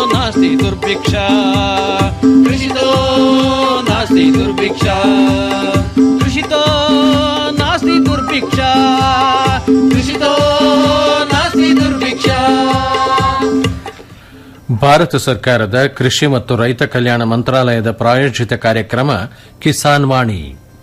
नास्ति दुर्भिक्षा कृषितो नास्ति दुर्भिक्षा कृषितो नास्ति दुर्भिक्षा कृषितो नास्ति दुर्भिक्षा ಭಾರತ ಸರ್ಕಾರದ ಕೃಷಿ ಮತ್ತು ರೈತ ಕಲ್ಯಾಣ ಮಂತ್ರಾಲಯದ ಪ್ರಾಯೋಜಿತ ಕಾರ್ಯಕ್ರಮ ಕಿಸಾನ್ ವಾಣಿ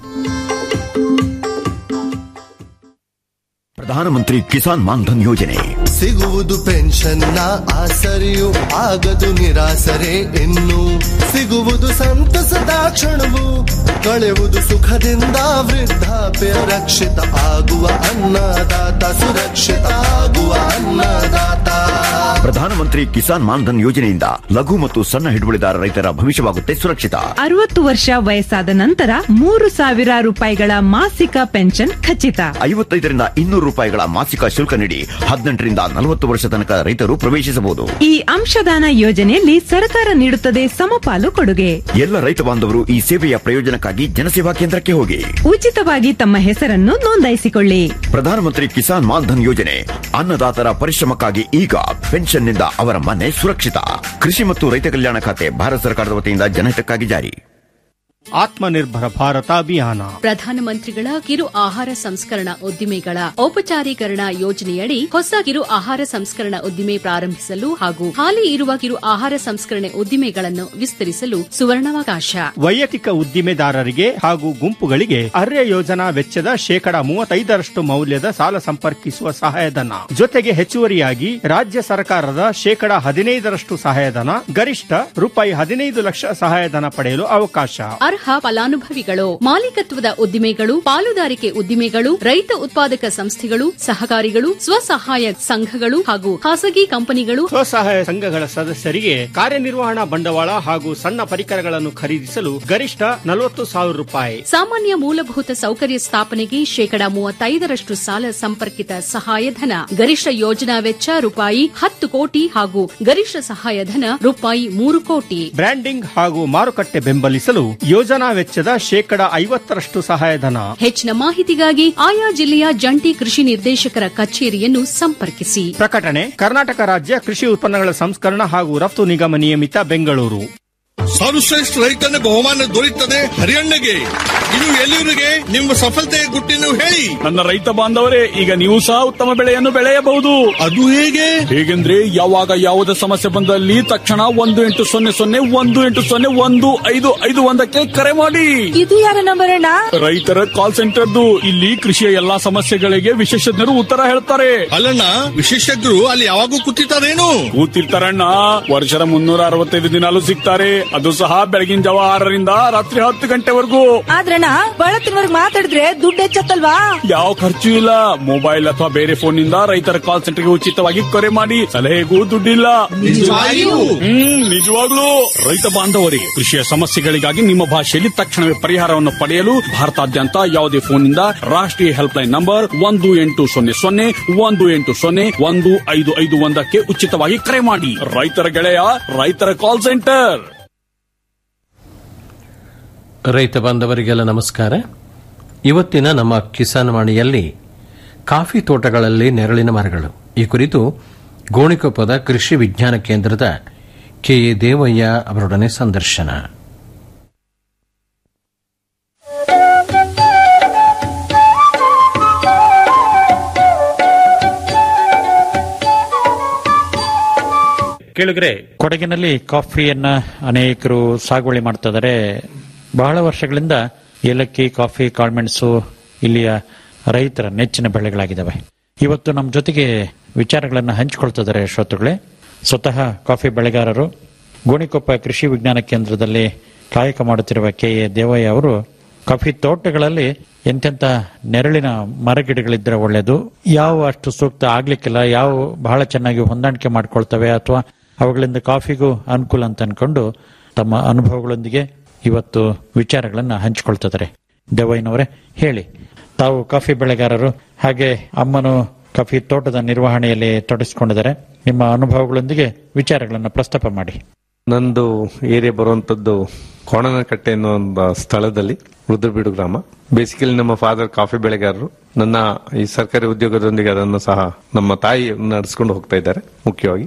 ಪ್ರಧಾನಮಂತ್ರಿ ಕಿಸಾನ್ ಮಾನ್ಧನ್ ಯೋಜನೆ ಸಿಗುವುದು ಪೆನ್ಷನ್ನ ಆಸರೆಯು ಆಗದು ನಿರಾಸರೆ ಇನ್ನು ಸಿಗುವುದು ಸಂತಸದ ಕ್ಷಣವು ಕಳೆಯುವುದು ಸುಖದಿಂದ ವೃದ್ಧಾಪ್ಯ ರಕ್ಷಿತ ಆಗುವ ಅನ್ನದಾತ ಸುರಕ್ಷಿತ ಆಗುವ ಅನ್ನದಾತ ಪ್ರಧಾನಮಂತ್ರಿ ಕಿಸಾನ್ ಮಾನ್ಧನ್ ಯೋಜನೆಯಿಂದ ಲಘು ಮತ್ತು ಸಣ್ಣ ಹಿಡುವಳಿದಾರ ರೈತರ ಭವಿಷ್ಯವಾಗುತ್ತೆ ಸುರಕ್ಷಿತ ಅರವತ್ತು ವರ್ಷ ವಯಸ್ಸಾದ ನಂತರ ಮೂರು ಸಾವಿರ ರೂಪಾಯಿಗಳ ಮಾಸಿಕ ಪೆನ್ಷನ್ ಖಚಿತ ಐವತ್ತೈದರಿಂದ ಇನ್ನೂರು ರೂಪಾಯಿಗಳ ಮಾಸಿಕ ಶುಲ್ಕ ನೀಡಿ ಹದಿನೆಂಟರಿಂದ ನಲವತ್ತು ವರ್ಷ ತನಕ ರೈತರು ಪ್ರವೇಶಿಸಬಹುದು ಈ ಅಂಶದಾನ ಯೋಜನೆಯಲ್ಲಿ ಸರ್ಕಾರ ನೀಡುತ್ತದೆ ಸಮಪಾಲು ಕೊಡುಗೆ ಎಲ್ಲ ರೈತ ಬಾಂಧವರು ಈ ಸೇವೆಯ ಪ್ರಯೋಜನಕ್ಕಾಗಿ ಜನಸೇವಾ ಕೇಂದ್ರಕ್ಕೆ ಹೋಗಿ ಉಚಿತವಾಗಿ ತಮ್ಮ ಹೆಸರನ್ನು ನೋಂದಾಯಿಸಿಕೊಳ್ಳಿ ಪ್ರಧಾನಮಂತ್ರಿ ಕಿಸಾನ್ ಮಾನ್ಧನ್ ಯೋಜನೆ ಅನ್ನದಾತರ ಪರಿಶ್ರಮಕ್ಕಾಗಿ ಈಗ ಪೆನ್ಷನ್ನಿಂದ ಅವರ ಮನೆ ಸುರಕ್ಷಿತ ಕೃಷಿ ಮತ್ತು ರೈತ ಕಲ್ಯಾಣ ಖಾತೆ ಭಾರತ ಸರ್ಕಾರದ ವತಿಯಿಂದ ಜನಹಿತಕ್ಕಾಗಿ ಜಾರಿ ಆತ್ಮನಿರ್ಭರ ಭಾರತ ಅಭಿಯಾನ ಪ್ರಧಾನಮಂತ್ರಿಗಳ ಕಿರು ಆಹಾರ ಸಂಸ್ಕರಣಾ ಉದ್ದಿಮೆಗಳ ಔಪಚಾರೀಕರಣ ಯೋಜನೆಯಡಿ ಹೊಸ ಕಿರು ಆಹಾರ ಸಂಸ್ಕರಣಾ ಉದ್ದಿಮೆ ಪ್ರಾರಂಭಿಸಲು ಹಾಗೂ ಹಾಲಿ ಇರುವ ಕಿರು ಆಹಾರ ಸಂಸ್ಕರಣೆ ಉದ್ದಿಮೆಗಳನ್ನು ವಿಸ್ತರಿಸಲು ಸುವರ್ಣಾವಕಾಶ ವೈಯಕ್ತಿಕ ಉದ್ದಿಮೆದಾರರಿಗೆ ಹಾಗೂ ಗುಂಪುಗಳಿಗೆ ಅರ್ಯ ಯೋಜನಾ ವೆಚ್ಚದ ಶೇಕಡಾ ಮೂವತ್ತೈದರಷ್ಟು ಮೌಲ್ಯದ ಸಾಲ ಸಂಪರ್ಕಿಸುವ ಸಹಾಯಧನ ಜೊತೆಗೆ ಹೆಚ್ಚುವರಿಯಾಗಿ ರಾಜ್ಯ ಸರ್ಕಾರದ ಶೇಕಡಾ ಹದಿನೈದರಷ್ಟು ಸಹಾಯಧನ ಗರಿಷ್ಠ ರೂಪಾಯಿ ಹದಿನೈದು ಲಕ್ಷ ಸಹಾಯಧನ ಪಡೆಯಲು ಅವಕಾಶ ಅರ್ಹ ಫಲಾನುಭವಿಗಳು ಮಾಲೀಕತ್ವದ ಉದ್ದಿಮೆಗಳು ಪಾಲುದಾರಿಕೆ ಉದ್ದಿಮೆಗಳು ರೈತ ಉತ್ಪಾದಕ ಸಂಸ್ಥೆಗಳು ಸಹಕಾರಿಗಳು ಸ್ವಸಹಾಯ ಸಂಘಗಳು ಹಾಗೂ ಖಾಸಗಿ ಕಂಪನಿಗಳು ಸ್ವಸಹಾಯ ಸಂಘಗಳ ಸದಸ್ಯರಿಗೆ ಕಾರ್ಯನಿರ್ವಹಣಾ ಬಂಡವಾಳ ಹಾಗೂ ಸಣ್ಣ ಪರಿಕರಗಳನ್ನು ಖರೀದಿಸಲು ಗರಿಷ್ಠ ನಲವತ್ತು ಸಾವಿರ ರೂಪಾಯಿ ಸಾಮಾನ್ಯ ಮೂಲಭೂತ ಸೌಕರ್ಯ ಸ್ಥಾಪನೆಗೆ ಶೇಕಡಾ ಮೂವತ್ತೈದರಷ್ಟು ಸಾಲ ಸಂಪರ್ಕಿತ ಸಹಾಯಧನ ಗರಿಷ್ಠ ಯೋಜನಾ ವೆಚ್ಚ ರೂಪಾಯಿ ಹತ್ತು ಕೋಟಿ ಹಾಗೂ ಗರಿಷ್ಠ ಸಹಾಯಧನ ರೂಪಾಯಿ ಮೂರು ಕೋಟಿ ಬ್ರ್ಯಾಂಡಿಂಗ್ ಹಾಗೂ ಮಾರುಕಟ್ಟೆ ಬೆಂಬಲಿಸಲು ಯೋಜನಾ ವೆಚ್ಚದ ಶೇಕಡಾ ಐವತ್ತರಷ್ಟು ಸಹಾಯಧನ ಹೆಚ್ಚಿನ ಮಾಹಿತಿಗಾಗಿ ಆಯಾ ಜಿಲ್ಲೆಯ ಜಂಟಿ ಕೃಷಿ ನಿರ್ದೇಶಕರ ಕಚೇರಿಯನ್ನು ಸಂಪರ್ಕಿಸಿ ಪ್ರಕಟಣೆ ಕರ್ನಾಟಕ ರಾಜ್ಯ ಕೃಷಿ ಉತ್ಪನ್ನಗಳ ಸಂಸ್ಕರಣ ಹಾಗೂ ರಫ್ತು ನಿಗಮ ನಿಯಮಿತ ಬೆಂಗಳೂರು ಸರ್ವಶ್ರೇಷ್ಠ ರೈತನ ಬಹುಮಾನ ದೊರೆಯುತ್ತದೆ ಹರಿಯಣ್ಣಗೆ ಇದು ಎಲ್ಲಿವರಿಗೆ ನಿಮ್ಮ ಸಫಲತೆಯ ಗುಟ್ಟಿನ ಹೇಳಿ ನನ್ನ ರೈತ ಬಾಂಧವರೇ ಈಗ ನೀವು ಸಹ ಉತ್ತಮ ಬೆಳೆಯನ್ನು ಬೆಳೆಯಬಹುದು ಅದು ಹೇಗೆ ಹೇಗೆಂದ್ರೆ ಯಾವಾಗ ಯಾವುದೇ ಸಮಸ್ಯೆ ಬಂದಲ್ಲಿ ತಕ್ಷಣ ಒಂದು ಎಂಟು ಸೊನ್ನೆ ಸೊನ್ನೆ ಒಂದು ಎಂಟು ಸೊನ್ನೆ ಒಂದು ಐದು ಐದು ಒಂದಕ್ಕೆ ಕರೆ ಮಾಡಿ ಇದು ಯಾರ ನಂಬರ್ ಅಣ್ಣ ರೈತರ ಕಾಲ್ ಸೆಂಟರ್ದು ಇಲ್ಲಿ ಕೃಷಿಯ ಎಲ್ಲಾ ಸಮಸ್ಯೆಗಳಿಗೆ ವಿಶೇಷಜ್ಞರು ಉತ್ತರ ಹೇಳ್ತಾರೆ ಅಲ್ಲಣ್ಣ ವಿಶೇಷಜ್ಞರು ಅಲ್ಲಿ ಯಾವಾಗೂ ಕೂತಿರ್ತಾರೇನು ಕೂತಿರ್ತಾರಣ್ಣ ವರ್ಷದ ಮುನ್ನೂರ ಅರವತ್ತೈದು ದಿನಾಲು ಸಿಗ್ತಾರೆ ಅದು ಸಹ ಬೆಳಗಿನ ಜಾವ ಆರರಿಂದ ರಾತ್ರಿ ಹತ್ತು ಗಂಟೆವರೆಗೂ ಆದ್ರಣ್ಣ ಬಳತ್ತಿನವರೆಗೆ ಮಾತಾಡಿದ್ರೆ ದುಡ್ಡು ಹೆಚ್ಚತ್ತಲ್ವಾ ಯಾವ ಖರ್ಚು ಇಲ್ಲ ಮೊಬೈಲ್ ಅಥವಾ ಬೇರೆ ಫೋನ್ ನಿಂದ ರೈತರ ಕಾಲ್ ಸೆಂಟರ್ಗೆ ಉಚಿತವಾಗಿ ಕರೆ ಮಾಡಿ ಸಲಹೆಗೂ ದುಡ್ಡಿಲ್ಲ ನಿಜವಾಗಿಯೂ? ಹ್ಮ್ ನಿಜವಾಗ್ಲೂ ರೈತ ಬಾಂಧವರಿಗೆ ಕೃಷಿಯ ಸಮಸ್ಯೆಗಳಿಗಾಗಿ ನಿಮ್ಮ ಭಾಷೆಯಲ್ಲಿ ತಕ್ಷಣವೇ ಪರಿಹಾರವನ್ನು ಪಡೆಯಲು ಭಾರತಾದ್ಯಂತ ಯಾವುದೇ ಫೋನ್ನಿಂದ ರಾಷ್ಟ್ರೀಯ ಹೆಲ್ಪ್ಲೈನ್ ನಂಬರ್ ಒಂದು ಎಂಟು ಸೊನ್ನೆ ಸೊನ್ನೆ ಒಂದು ಎಂಟು ಸೊನ್ನೆ ಒಂದು ಐದು ಐದು ಒಂದಕ್ಕೆ ಉಚಿತವಾಗಿ ಕರೆ ಮಾಡಿ ರೈತರ ಗೆಳೆಯ ರೈತರ ಕಾಲ್ ಸೆಂಟರ್ ರೈತ ಬಾಂಧವರಿಗೆಲ್ಲ ನಮಸ್ಕಾರ ಇವತ್ತಿನ ನಮ್ಮ ಕಿಸಾನ್ ವಾಣಿಯಲ್ಲಿ ಕಾಫಿ ತೋಟಗಳಲ್ಲಿ ನೆರಳಿನ ಮರಗಳು ಈ ಕುರಿತು ಗೋಣಿಕೊಪ್ಪದ ಕೃಷಿ ವಿಜ್ಞಾನ ಕೇಂದ್ರದ ಕೆಎ ದೇವಯ್ಯ ಅವರೊಡನೆ ಸಂದರ್ಶನ ಕೇಳಿದ್ರೆ ಕೊಡಗಿನಲ್ಲಿ ಕಾಫಿಯನ್ನ ಅನೇಕರು ಸಾಗುವಳಿ ಮಾಡ್ತಿದ್ದಾರೆ ಬಹಳ ವರ್ಷಗಳಿಂದ ಏಲಕ್ಕಿ ಕಾಫಿ ಕಾಳ್ಮೆಣಸು ಇಲ್ಲಿಯ ರೈತರ ನೆಚ್ಚಿನ ಬೆಳೆಗಳಾಗಿದ್ದಾವೆ ಇವತ್ತು ನಮ್ಮ ಜೊತೆಗೆ ವಿಚಾರಗಳನ್ನು ಹಂಚಿಕೊಳ್ತಿದ್ದಾರೆ ಶ್ರೋತೃಗಳೇ ಸ್ವತಃ ಕಾಫಿ ಬೆಳೆಗಾರರು ಗೋಣಿಕೊಪ್ಪ ಕೃಷಿ ವಿಜ್ಞಾನ ಕೇಂದ್ರದಲ್ಲಿ ಕಾಯಕ ಮಾಡುತ್ತಿರುವ ಕೆ ಎ ದೇವಯ್ಯ ಅವರು ಕಾಫಿ ತೋಟಗಳಲ್ಲಿ ಎಂತೆಂತ ನೆರಳಿನ ಮರಗಿಡಗಳಿದ್ರೆ ಒಳ್ಳೆಯದು ಯಾವ ಅಷ್ಟು ಸೂಕ್ತ ಆಗ್ಲಿಕ್ಕಿಲ್ಲ ಯಾವ ಬಹಳ ಚೆನ್ನಾಗಿ ಹೊಂದಾಣಿಕೆ ಮಾಡ್ಕೊಳ್ತವೆ ಅಥವಾ ಅವುಗಳಿಂದ ಕಾಫಿಗೂ ಅನುಕೂಲ ಅಂತ ಅನ್ಕೊಂಡು ತಮ್ಮ ಅನುಭವಗಳೊಂದಿಗೆ ಇವತ್ತು ವಿಚಾರಗಳನ್ನ ಹಂಚಿಕೊಳ್ತಿದ್ದಾರೆ ದೇವಯ್ಯನವರೇ ಹೇಳಿ ತಾವು ಕಾಫಿ ಬೆಳೆಗಾರರು ಹಾಗೆ ಅಮ್ಮನು ಕಾಫಿ ತೋಟದ ನಿರ್ವಹಣೆಯಲ್ಲಿ ತೊಡಗಿಸಿಕೊಂಡಿದ್ದಾರೆ ನಿಮ್ಮ ಅನುಭವಗಳೊಂದಿಗೆ ವಿಚಾರಗಳನ್ನು ಪ್ರಸ್ತಾಪ ಮಾಡಿ ನಂದು ಏರಿಯಾ ಬರುವಂತದ್ದು ಕೋಣನಕಟ್ಟೆ ಅನ್ನೋ ಒಂದು ಸ್ಥಳದಲ್ಲಿ ರುದ್ರಬೀಡು ಗ್ರಾಮ ಬೇಸಿಕಲಿ ನಮ್ಮ ಫಾದರ್ ಕಾಫಿ ಬೆಳೆಗಾರರು ನನ್ನ ಈ ಸರ್ಕಾರಿ ಉದ್ಯೋಗದೊಂದಿಗೆ ಅದನ್ನು ಸಹ ನಮ್ಮ ತಾಯಿ ನಡೆಸ್ಕೊಂಡು ಹೋಗ್ತಾ ಇದ್ದಾರೆ ಮುಖ್ಯವಾಗಿ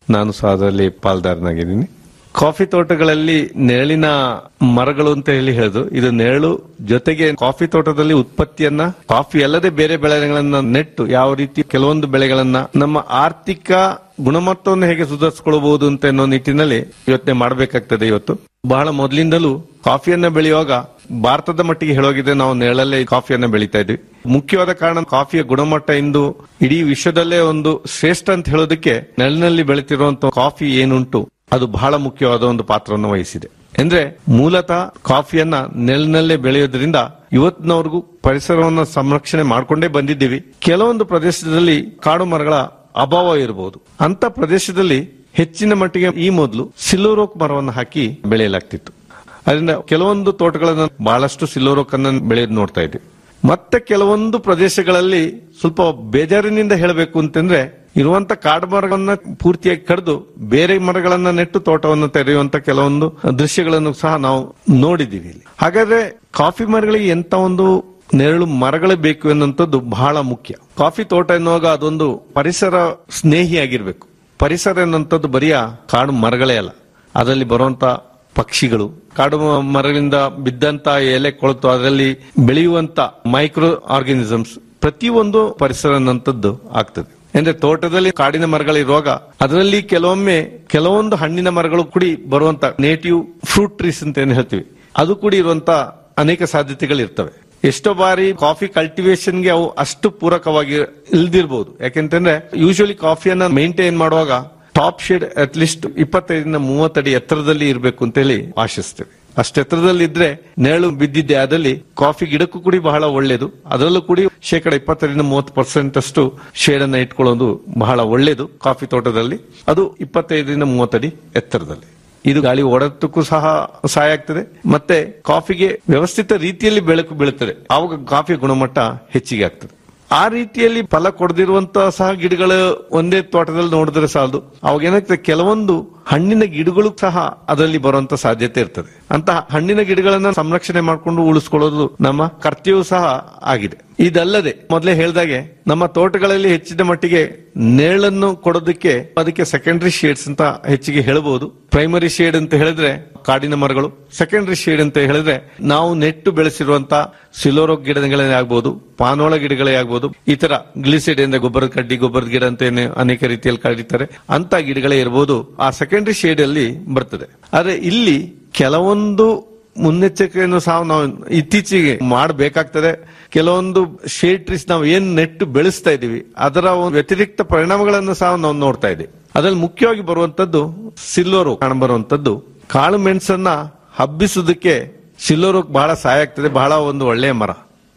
ನಾನು ಸಹ ಅದರಲ್ಲಿ ಪಾಲ್ದಾರನಾಗಿದ್ದೀನಿ ಕಾಫಿ ತೋಟಗಳಲ್ಲಿ ನೆರಳಿನ ಮರಗಳು ಅಂತ ಹೇಳಿ ಹೇಳುದು ಇದು ನೆರಳು ಜೊತೆಗೆ ಕಾಫಿ ತೋಟದಲ್ಲಿ ಉತ್ಪತ್ತಿಯನ್ನ ಕಾಫಿ ಅಲ್ಲದೆ ಬೇರೆ ಬೆಳೆಗಳನ್ನ ನೆಟ್ಟು ಯಾವ ರೀತಿ ಕೆಲವೊಂದು ಬೆಳೆಗಳನ್ನ ನಮ್ಮ ಆರ್ಥಿಕ ಗುಣಮಟ್ಟವನ್ನು ಹೇಗೆ ಸುಧಾರಿಸಿಕೊಳ್ಳಬಹುದು ಅಂತ ಅನ್ನೋ ನಿಟ್ಟಿನಲ್ಲಿ ಯೋಚನೆ ಮಾಡಬೇಕಾಗ್ತದೆ ಇವತ್ತು ಬಹಳ ಮೊದಲಿಂದಲೂ ಕಾಫಿಯನ್ನ ಬೆಳೆಯುವಾಗ ಭಾರತದ ಮಟ್ಟಿಗೆ ಹೇಳೋಗಿದ್ರೆ ನಾವು ನೆರಳಲ್ಲೇ ಕಾಫಿಯನ್ನ ಬೆಳೀತಾ ಇದ್ವಿ ಮುಖ್ಯವಾದ ಕಾರಣ ಕಾಫಿಯ ಗುಣಮಟ್ಟ ಇಂದು ಇಡೀ ವಿಶ್ವದಲ್ಲೇ ಒಂದು ಶ್ರೇಷ್ಠ ಅಂತ ಹೇಳೋದಕ್ಕೆ ನೆರಳಿನಲ್ಲಿ ಬೆಳೀತಿರುವಂತಹ ಕಾಫಿ ಏನುಂಟು ಅದು ಬಹಳ ಮುಖ್ಯವಾದ ಒಂದು ಪಾತ್ರವನ್ನು ವಹಿಸಿದೆ ಅಂದ್ರೆ ಮೂಲತಃ ಕಾಫಿಯನ್ನ ನೆಲನಲ್ಲೇ ಬೆಳೆಯೋದ್ರಿಂದ ಇವತ್ತಿನವರೆಗೂ ಪರಿಸರವನ್ನ ಸಂರಕ್ಷಣೆ ಮಾಡ್ಕೊಂಡೇ ಬಂದಿದ್ದೀವಿ ಕೆಲವೊಂದು ಪ್ರದೇಶದಲ್ಲಿ ಕಾಡು ಮರಗಳ ಅಭಾವ ಇರಬಹುದು ಅಂತ ಪ್ರದೇಶದಲ್ಲಿ ಹೆಚ್ಚಿನ ಮಟ್ಟಿಗೆ ಈ ಮೊದಲು ಸಿಲ್ಲೋರೋಕ್ ಮರವನ್ನು ಹಾಕಿ ಬೆಳೆಯಲಾಗ್ತಿತ್ತು ಅದರಿಂದ ಕೆಲವೊಂದು ತೋಟಗಳನ್ನ ಬಹಳಷ್ಟು ಸಿಲ್ಲೋರೋಕ್ ಅನ್ನ ಬೆಳೆಯೋದು ನೋಡ್ತಾ ಇದ್ವಿ ಮತ್ತೆ ಕೆಲವೊಂದು ಪ್ರದೇಶಗಳಲ್ಲಿ ಸ್ವಲ್ಪ ಬೇಜಾರಿನಿಂದ ಹೇಳಬೇಕು ಅಂತಂದ್ರೆ ಇರುವಂತ ಕಾಡು ಮರಗಳನ್ನ ಪೂರ್ತಿಯಾಗಿ ಕಡಿದು ಬೇರೆ ಮರಗಳನ್ನ ನೆಟ್ಟು ತೋಟವನ್ನು ತೆರೆಯುವಂತ ಕೆಲವೊಂದು ದೃಶ್ಯಗಳನ್ನು ಸಹ ನಾವು ನೋಡಿದ್ದೀವಿ ಇಲ್ಲಿ ಹಾಗಾದ್ರೆ ಕಾಫಿ ಮರಗಳಿಗೆ ಎಂತ ಒಂದು ನೆರಳು ಮರಗಳು ಬೇಕು ಎನ್ನುವಂಥದ್ದು ಬಹಳ ಮುಖ್ಯ ಕಾಫಿ ತೋಟ ಎನ್ನುವಾಗ ಅದೊಂದು ಪರಿಸರ ಸ್ನೇಹಿಯಾಗಿರ್ಬೇಕು ಪರಿಸರ ಎನ್ನುವಂಥದ್ದು ಬರಿಯ ಕಾಡು ಮರಗಳೇ ಅಲ್ಲ ಅದರಲ್ಲಿ ಬರುವಂತ ಪಕ್ಷಿಗಳು ಕಾಡು ಮರಗಳಿಂದ ಬಿದ್ದಂತ ಎಲೆ ಕೊಳತು ಅದರಲ್ಲಿ ಬೆಳೆಯುವಂತ ಮೈಕ್ರೋ ಆರ್ಗಾನಿಸಮ್ಸ್ ಪ್ರತಿಯೊಂದು ಪರಿಸರ ಅನ್ನುವಂಥದ್ದು ಆಗ್ತದೆ ಅಂದ್ರೆ ತೋಟದಲ್ಲಿ ಕಾಡಿನ ಮರಗಳಿರುವಾಗ ಅದರಲ್ಲಿ ಕೆಲವೊಮ್ಮೆ ಕೆಲವೊಂದು ಹಣ್ಣಿನ ಮರಗಳು ಕೂಡಿ ಬರುವಂತ ನೇಟಿವ್ ಫ್ರೂಟ್ ಟ್ರೀಸ್ ಅಂತ ಏನ್ ಹೇಳ್ತೀವಿ ಅದು ಕೂಡಿ ಇರುವಂತ ಅನೇಕ ಸಾಧ್ಯತೆಗಳು ಇರ್ತವೆ ಎಷ್ಟೋ ಬಾರಿ ಕಾಫಿ ಕಲ್ಟಿವೇಶನ್ಗೆ ಅವು ಅಷ್ಟು ಪೂರಕವಾಗಿ ಇಲ್ದಿರ್ಬೋದು ಯಾಕೆಂತಂದ್ರೆ ಯೂಶುವಲಿ ಕಾಫಿಯನ್ನ ಮೇಂಟೈನ್ ಮಾಡುವಾಗ ಟಾಪ್ ಶೇಡ್ ಅಟ್ ಲೀಸ್ಟ್ ಇಪ್ಪತ್ತೈದರಿಂದ ಮೂವತ್ತಡಿ ಎತ್ತರದಲ್ಲಿ ಇರಬೇಕು ಅಂತೇಳಿ ಆಶಿಸ್ತೇವೆ ಅಷ್ಟು ಎತ್ತರದಲ್ಲಿ ಇದ್ರೆ ನೆರಳು ಬಿದ್ದಿದ್ದೆ ಅದಲ್ಲಿ ಕಾಫಿ ಗಿಡಕ್ಕೂ ಕೂಡ ಬಹಳ ಒಳ್ಳೇದು ಅದರಲ್ಲೂ ಕೂಡ ಶೇಕಡ ಇಪ್ಪತ್ತರಿಂದ ಮೂವತ್ತು ಪರ್ಸೆಂಟ್ ಅಷ್ಟು ಶೇಡ್ ಅನ್ನ ಇಟ್ಕೊಳ್ಳೋದು ಬಹಳ ಒಳ್ಳೇದು ಕಾಫಿ ತೋಟದಲ್ಲಿ ಅದು ಇಪ್ಪತ್ತೈದರಿಂದ ಮೂವತ್ತಡಿ ಎತ್ತರದಲ್ಲಿ ಇದು ಗಾಳಿ ಓಡಾಟಕ್ಕೂ ಸಹ ಸಹಾಯ ಆಗ್ತದೆ ಮತ್ತೆ ಕಾಫಿಗೆ ವ್ಯವಸ್ಥಿತ ರೀತಿಯಲ್ಲಿ ಬೆಳಕು ಬೀಳುತ್ತದೆ ಆವಾಗ ಕಾಫಿ ಗುಣಮಟ್ಟ ಹೆಚ್ಚಿಗೆ ಆಗ್ತದೆ ಆ ರೀತಿಯಲ್ಲಿ ಫಲ ಕೊಡದಿರುವಂತಹ ಸಹ ಗಿಡಗಳು ಒಂದೇ ತೋಟದಲ್ಲಿ ನೋಡಿದ್ರೆ ಸಾಲದು ಅವಾಗ ಏನಾಗ್ತದೆ ಕೆಲವೊಂದು ಹಣ್ಣಿನ ಗಿಡಗಳು ಸಹ ಅದರಲ್ಲಿ ಬರುವಂತ ಸಾಧ್ಯತೆ ಇರ್ತದೆ ಅಂತ ಹಣ್ಣಿನ ಗಿಡಗಳನ್ನ ಸಂರಕ್ಷಣೆ ಮಾಡಿಕೊಂಡು ಉಳಿಸ್ಕೊಳ್ಳೋದು ನಮ್ಮ ಕರ್ತವ್ಯ ಸಹ ಆಗಿದೆ ಇದಲ್ಲದೆ ಮೊದಲೇ ಹೇಳ್ದಾಗೆ ನಮ್ಮ ತೋಟಗಳಲ್ಲಿ ಹೆಚ್ಚಿನ ಮಟ್ಟಿಗೆ ನೇಳನ್ನು ಕೊಡೋದಕ್ಕೆ ಅದಕ್ಕೆ ಸೆಕೆಂಡರಿ ಶೇಡ್ಸ್ ಅಂತ ಹೆಚ್ಚಿಗೆ ಹೇಳಬಹುದು ಪ್ರೈಮರಿ ಶೇಡ್ ಅಂತ ಹೇಳಿದ್ರೆ ಕಾಡಿನ ಮರಗಳು ಸೆಕೆಂಡರಿ ಶೇಡ್ ಅಂತ ಹೇಳಿದ್ರೆ ನಾವು ನೆಟ್ಟು ಬೆಳೆಸಿರುವಂತ ಸಿಲೋರೋ ಗಿಡಗಳೇ ಆಗ್ಬಹುದು ಪಾನೋಳ ಗಿಡಗಳೇ ಆಗ್ಬಹುದು ಈ ತರ ಗ್ಲಿಸಿಡ್ ಅಂದ್ರೆ ಗೊಬ್ಬರದ ಕಡ್ಡಿ ಗೊಬ್ಬರದ ಗಿಡ ಅಂತ ಏನೇ ಅನೇಕ ರೀತಿಯಲ್ಲಿ ಕರೀತಾರೆ ಅಂತ ಗಿಡಗಳೇ ಇರಬಹುದು ಆ ಸೆಕೆಂಡರಿ ಶೇಡ್ ಅಲ್ಲಿ ಬರ್ತದೆ ಆದ್ರೆ ಇಲ್ಲಿ ಕೆಲವೊಂದು ಮುನ್ನೆಚ್ಚರಿಕೆಯನ್ನು ಸಹ ನಾವು ಇತ್ತೀಚೆಗೆ ಮಾಡಬೇಕಾಗ್ತದೆ ಕೆಲವೊಂದು ಶೇಡ್ ಟ್ರೀಸ್ ನಾವು ಏನ್ ನೆಟ್ಟು ಬೆಳೆಸ್ತಾ ಇದೀವಿ ಅದರ ಒಂದು ವ್ಯತಿರಿಕ್ತ ಪರಿಣಾಮಗಳನ್ನು ಸಹ ನಾವು ನೋಡ್ತಾ ಇದ್ದೀವಿ ಅದ್ರಲ್ಲಿ ಮುಖ್ಯವಾಗಿ ಬರುವಂತದ್ದು ಸಿಲ್ಲೋರು ಕಾಣಬರುವಂತದ್ದು ಕಾಳು ಮೆಣಸನ್ನ ಹಬ್ಬಿಸುವುದಕ್ಕೆ ಸಿಲ್ಲೋರು ಬಹಳ ಸಹಾಯ ಆಗ್ತದೆ ಬಹಳ ಒಂದು ಒಳ್ಳೆಯ ಮರ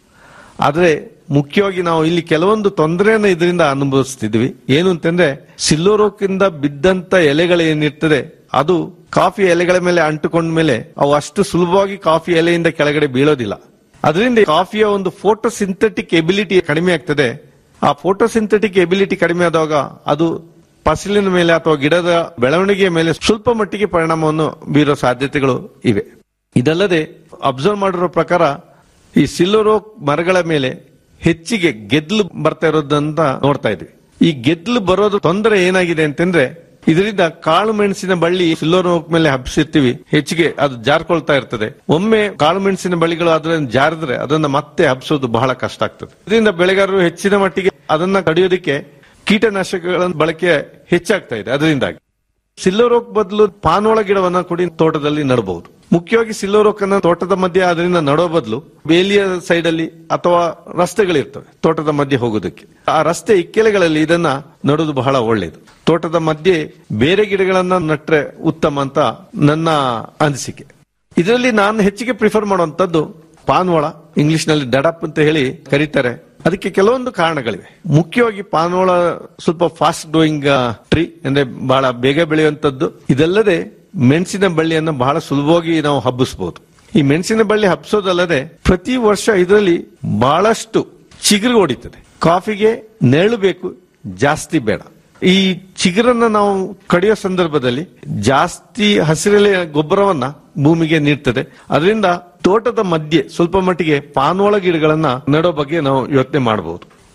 ಆದ್ರೆ ಮುಖ್ಯವಾಗಿ ನಾವು ಇಲ್ಲಿ ಕೆಲವೊಂದು ತೊಂದರೆಯನ್ನು ಇದರಿಂದ ಅನುಭವಿಸ್ತಿದ್ವಿ ಏನು ಅಂತಂದ್ರೆ ಸಿಲ್ಲೋರೋಕಿಂದ ಬಿದ್ದಂತ ಎಲೆಗಳು ಏನಿರ್ತದೆ ಅದು ಕಾಫಿ ಎಲೆಗಳ ಮೇಲೆ ಅಂಟುಕೊಂಡ ಮೇಲೆ ಅವು ಅಷ್ಟು ಸುಲಭವಾಗಿ ಕಾಫಿ ಎಲೆಯಿಂದ ಕೆಳಗಡೆ ಬೀಳೋದಿಲ್ಲ ಅದರಿಂದ ಕಾಫಿಯ ಒಂದು ಫೋಟೋ ಸಿಂಥೆಟಿಕ್ ಎಬಿಲಿಟಿ ಕಡಿಮೆ ಆಗ್ತದೆ ಆ ಫೋಟೋ ಸಿಂಥೆಟಿಕ್ ಎಬಿಲಿಟಿ ಕಡಿಮೆ ಆದಾಗ ಅದು ಫಸಲಿನ ಮೇಲೆ ಅಥವಾ ಗಿಡದ ಬೆಳವಣಿಗೆಯ ಮೇಲೆ ಸ್ವಲ್ಪ ಮಟ್ಟಿಗೆ ಪರಿಣಾಮವನ್ನು ಬೀರೋ ಸಾಧ್ಯತೆಗಳು ಇವೆ ಇದಲ್ಲದೆ ಅಬ್ಸರ್ವ್ ಮಾಡಿರೋ ಪ್ರಕಾರ ಈ ಸಿಲ್ಲೋರೋ ಮರಗಳ ಮೇಲೆ ಹೆಚ್ಚಿಗೆ ಗೆದ್ಲು ಬರ್ತಾ ಇರೋದಂತ ನೋಡ್ತಾ ಇದ್ವಿ ಈ ಗೆದ್ಲು ಬರೋದು ತೊಂದರೆ ಏನಾಗಿದೆ ಅಂತಂದ್ರೆ ಇದರಿಂದ ಕಾಳು ಮೆಣಸಿನ ಬಳ್ಳಿ ಸಿಲ್ಲೋರೋ ಮೇಲೆ ಹಬ್ಬಿಸಿರ್ತೀವಿ ಹೆಚ್ಚಿಗೆ ಅದು ಜಾರ್ಕೊಳ್ತಾ ಇರ್ತದೆ ಒಮ್ಮೆ ಕಾಳು ಮೆಣಸಿನ ಬಳ್ಳಿಗಳು ಅದನ್ನ ಜಾರಿದ್ರೆ ಅದನ್ನ ಮತ್ತೆ ಹಬ್ಸೋದು ಬಹಳ ಕಷ್ಟ ಆಗ್ತದೆ ಇದರಿಂದ ಬೆಳೆಗಾರರು ಹೆಚ್ಚಿನ ಮಟ್ಟಿಗೆ ಅದನ್ನ ತಡೆಯೋದಕ್ಕೆ ಕೀಟನಾಶಕಗಳ ಬಳಕೆ ಹೆಚ್ಚಾಗ್ತಾ ಇದೆ ಅದರಿಂದಾಗಿ ಸಿಲ್ಲೋರೋಕ್ ಬದಲು ಪಾನೋಳ ಗಿಡವನ್ನ ಕೂಡ ತೋಟದಲ್ಲಿ ನಡಬಹುದು ಮುಖ್ಯವಾಗಿ ಸಿಲ್ಲೋರೋಕ್ ಅನ್ನ ತೋಟದ ಮಧ್ಯೆ ಅದರಿಂದ ನಡೋ ಬದಲು ಬೇಲಿಯ ಸೈಡ್ ಅಲ್ಲಿ ಅಥವಾ ರಸ್ತೆಗಳಿರ್ತವೆ ತೋಟದ ಮಧ್ಯೆ ಹೋಗೋದಕ್ಕೆ ಆ ರಸ್ತೆ ಇಕ್ಕೆಲೆಗಳಲ್ಲಿ ಇದನ್ನ ನಡೋದು ಬಹಳ ಒಳ್ಳೆಯದು ತೋಟದ ಮಧ್ಯೆ ಬೇರೆ ಗಿಡಗಳನ್ನ ನಟ್ರೆ ಉತ್ತಮ ಅಂತ ನನ್ನ ಅನಿಸಿಕೆ ಇದರಲ್ಲಿ ನಾನು ಹೆಚ್ಚಿಗೆ ಪ್ರಿಫರ್ ಮಾಡುವಂತದ್ದು ಪಾನ್ವಳ ಇಂಗ್ಲಿಷ್ ನಲ್ಲಿ ಡಡಪ್ ಅಂತ ಹೇಳಿ ಕರೀತಾರೆ ಅದಕ್ಕೆ ಕೆಲವೊಂದು ಕಾರಣಗಳಿವೆ ಮುಖ್ಯವಾಗಿ ಪಾನೋಳ ಸ್ವಲ್ಪ ಫಾಸ್ಟ್ ಗ್ರೋಯಿಂಗ್ ಟ್ರೀ ಅಂದ್ರೆ ಬಹಳ ಬೇಗ ಬೆಳೆಯುವಂತದ್ದು ಇದಲ್ಲದೆ ಮೆಣಸಿನ ಬಳ್ಳಿಯನ್ನು ಬಹಳ ಸುಲಭವಾಗಿ ನಾವು ಹಬ್ಬಿಸಬಹುದು ಈ ಮೆಣಸಿನ ಬಳ್ಳಿ ಹಬ್ಬಿಸೋದಲ್ಲದೆ ಪ್ರತಿ ವರ್ಷ ಇದರಲ್ಲಿ ಬಹಳಷ್ಟು ಚಿಗುರು ಹೊಡಿತದೆ ಕಾಫಿಗೆ ನೆರಳು ಬೇಕು ಜಾಸ್ತಿ ಬೇಡ ಈ ಚಿಗುರನ್ನ ನಾವು ಕಡಿಯೋ ಸಂದರ್ಭದಲ್ಲಿ ಜಾಸ್ತಿ ಹಸಿರೆಲೆ ಗೊಬ್ಬರವನ್ನ ಭೂಮಿಗೆ ನೀಡ್ತದೆ ಅದರಿಂದ ತೋಟದ ಮಧ್ಯೆ ಸ್ವಲ್ಪ ಮಟ್ಟಿಗೆ ಪಾನೋಳ ಗಿಡಗಳನ್ನ ನೆಡೋ ಬಗ್ಗೆ ನಾವು ಯೋಚನೆ ಮಾಡಬಹುದು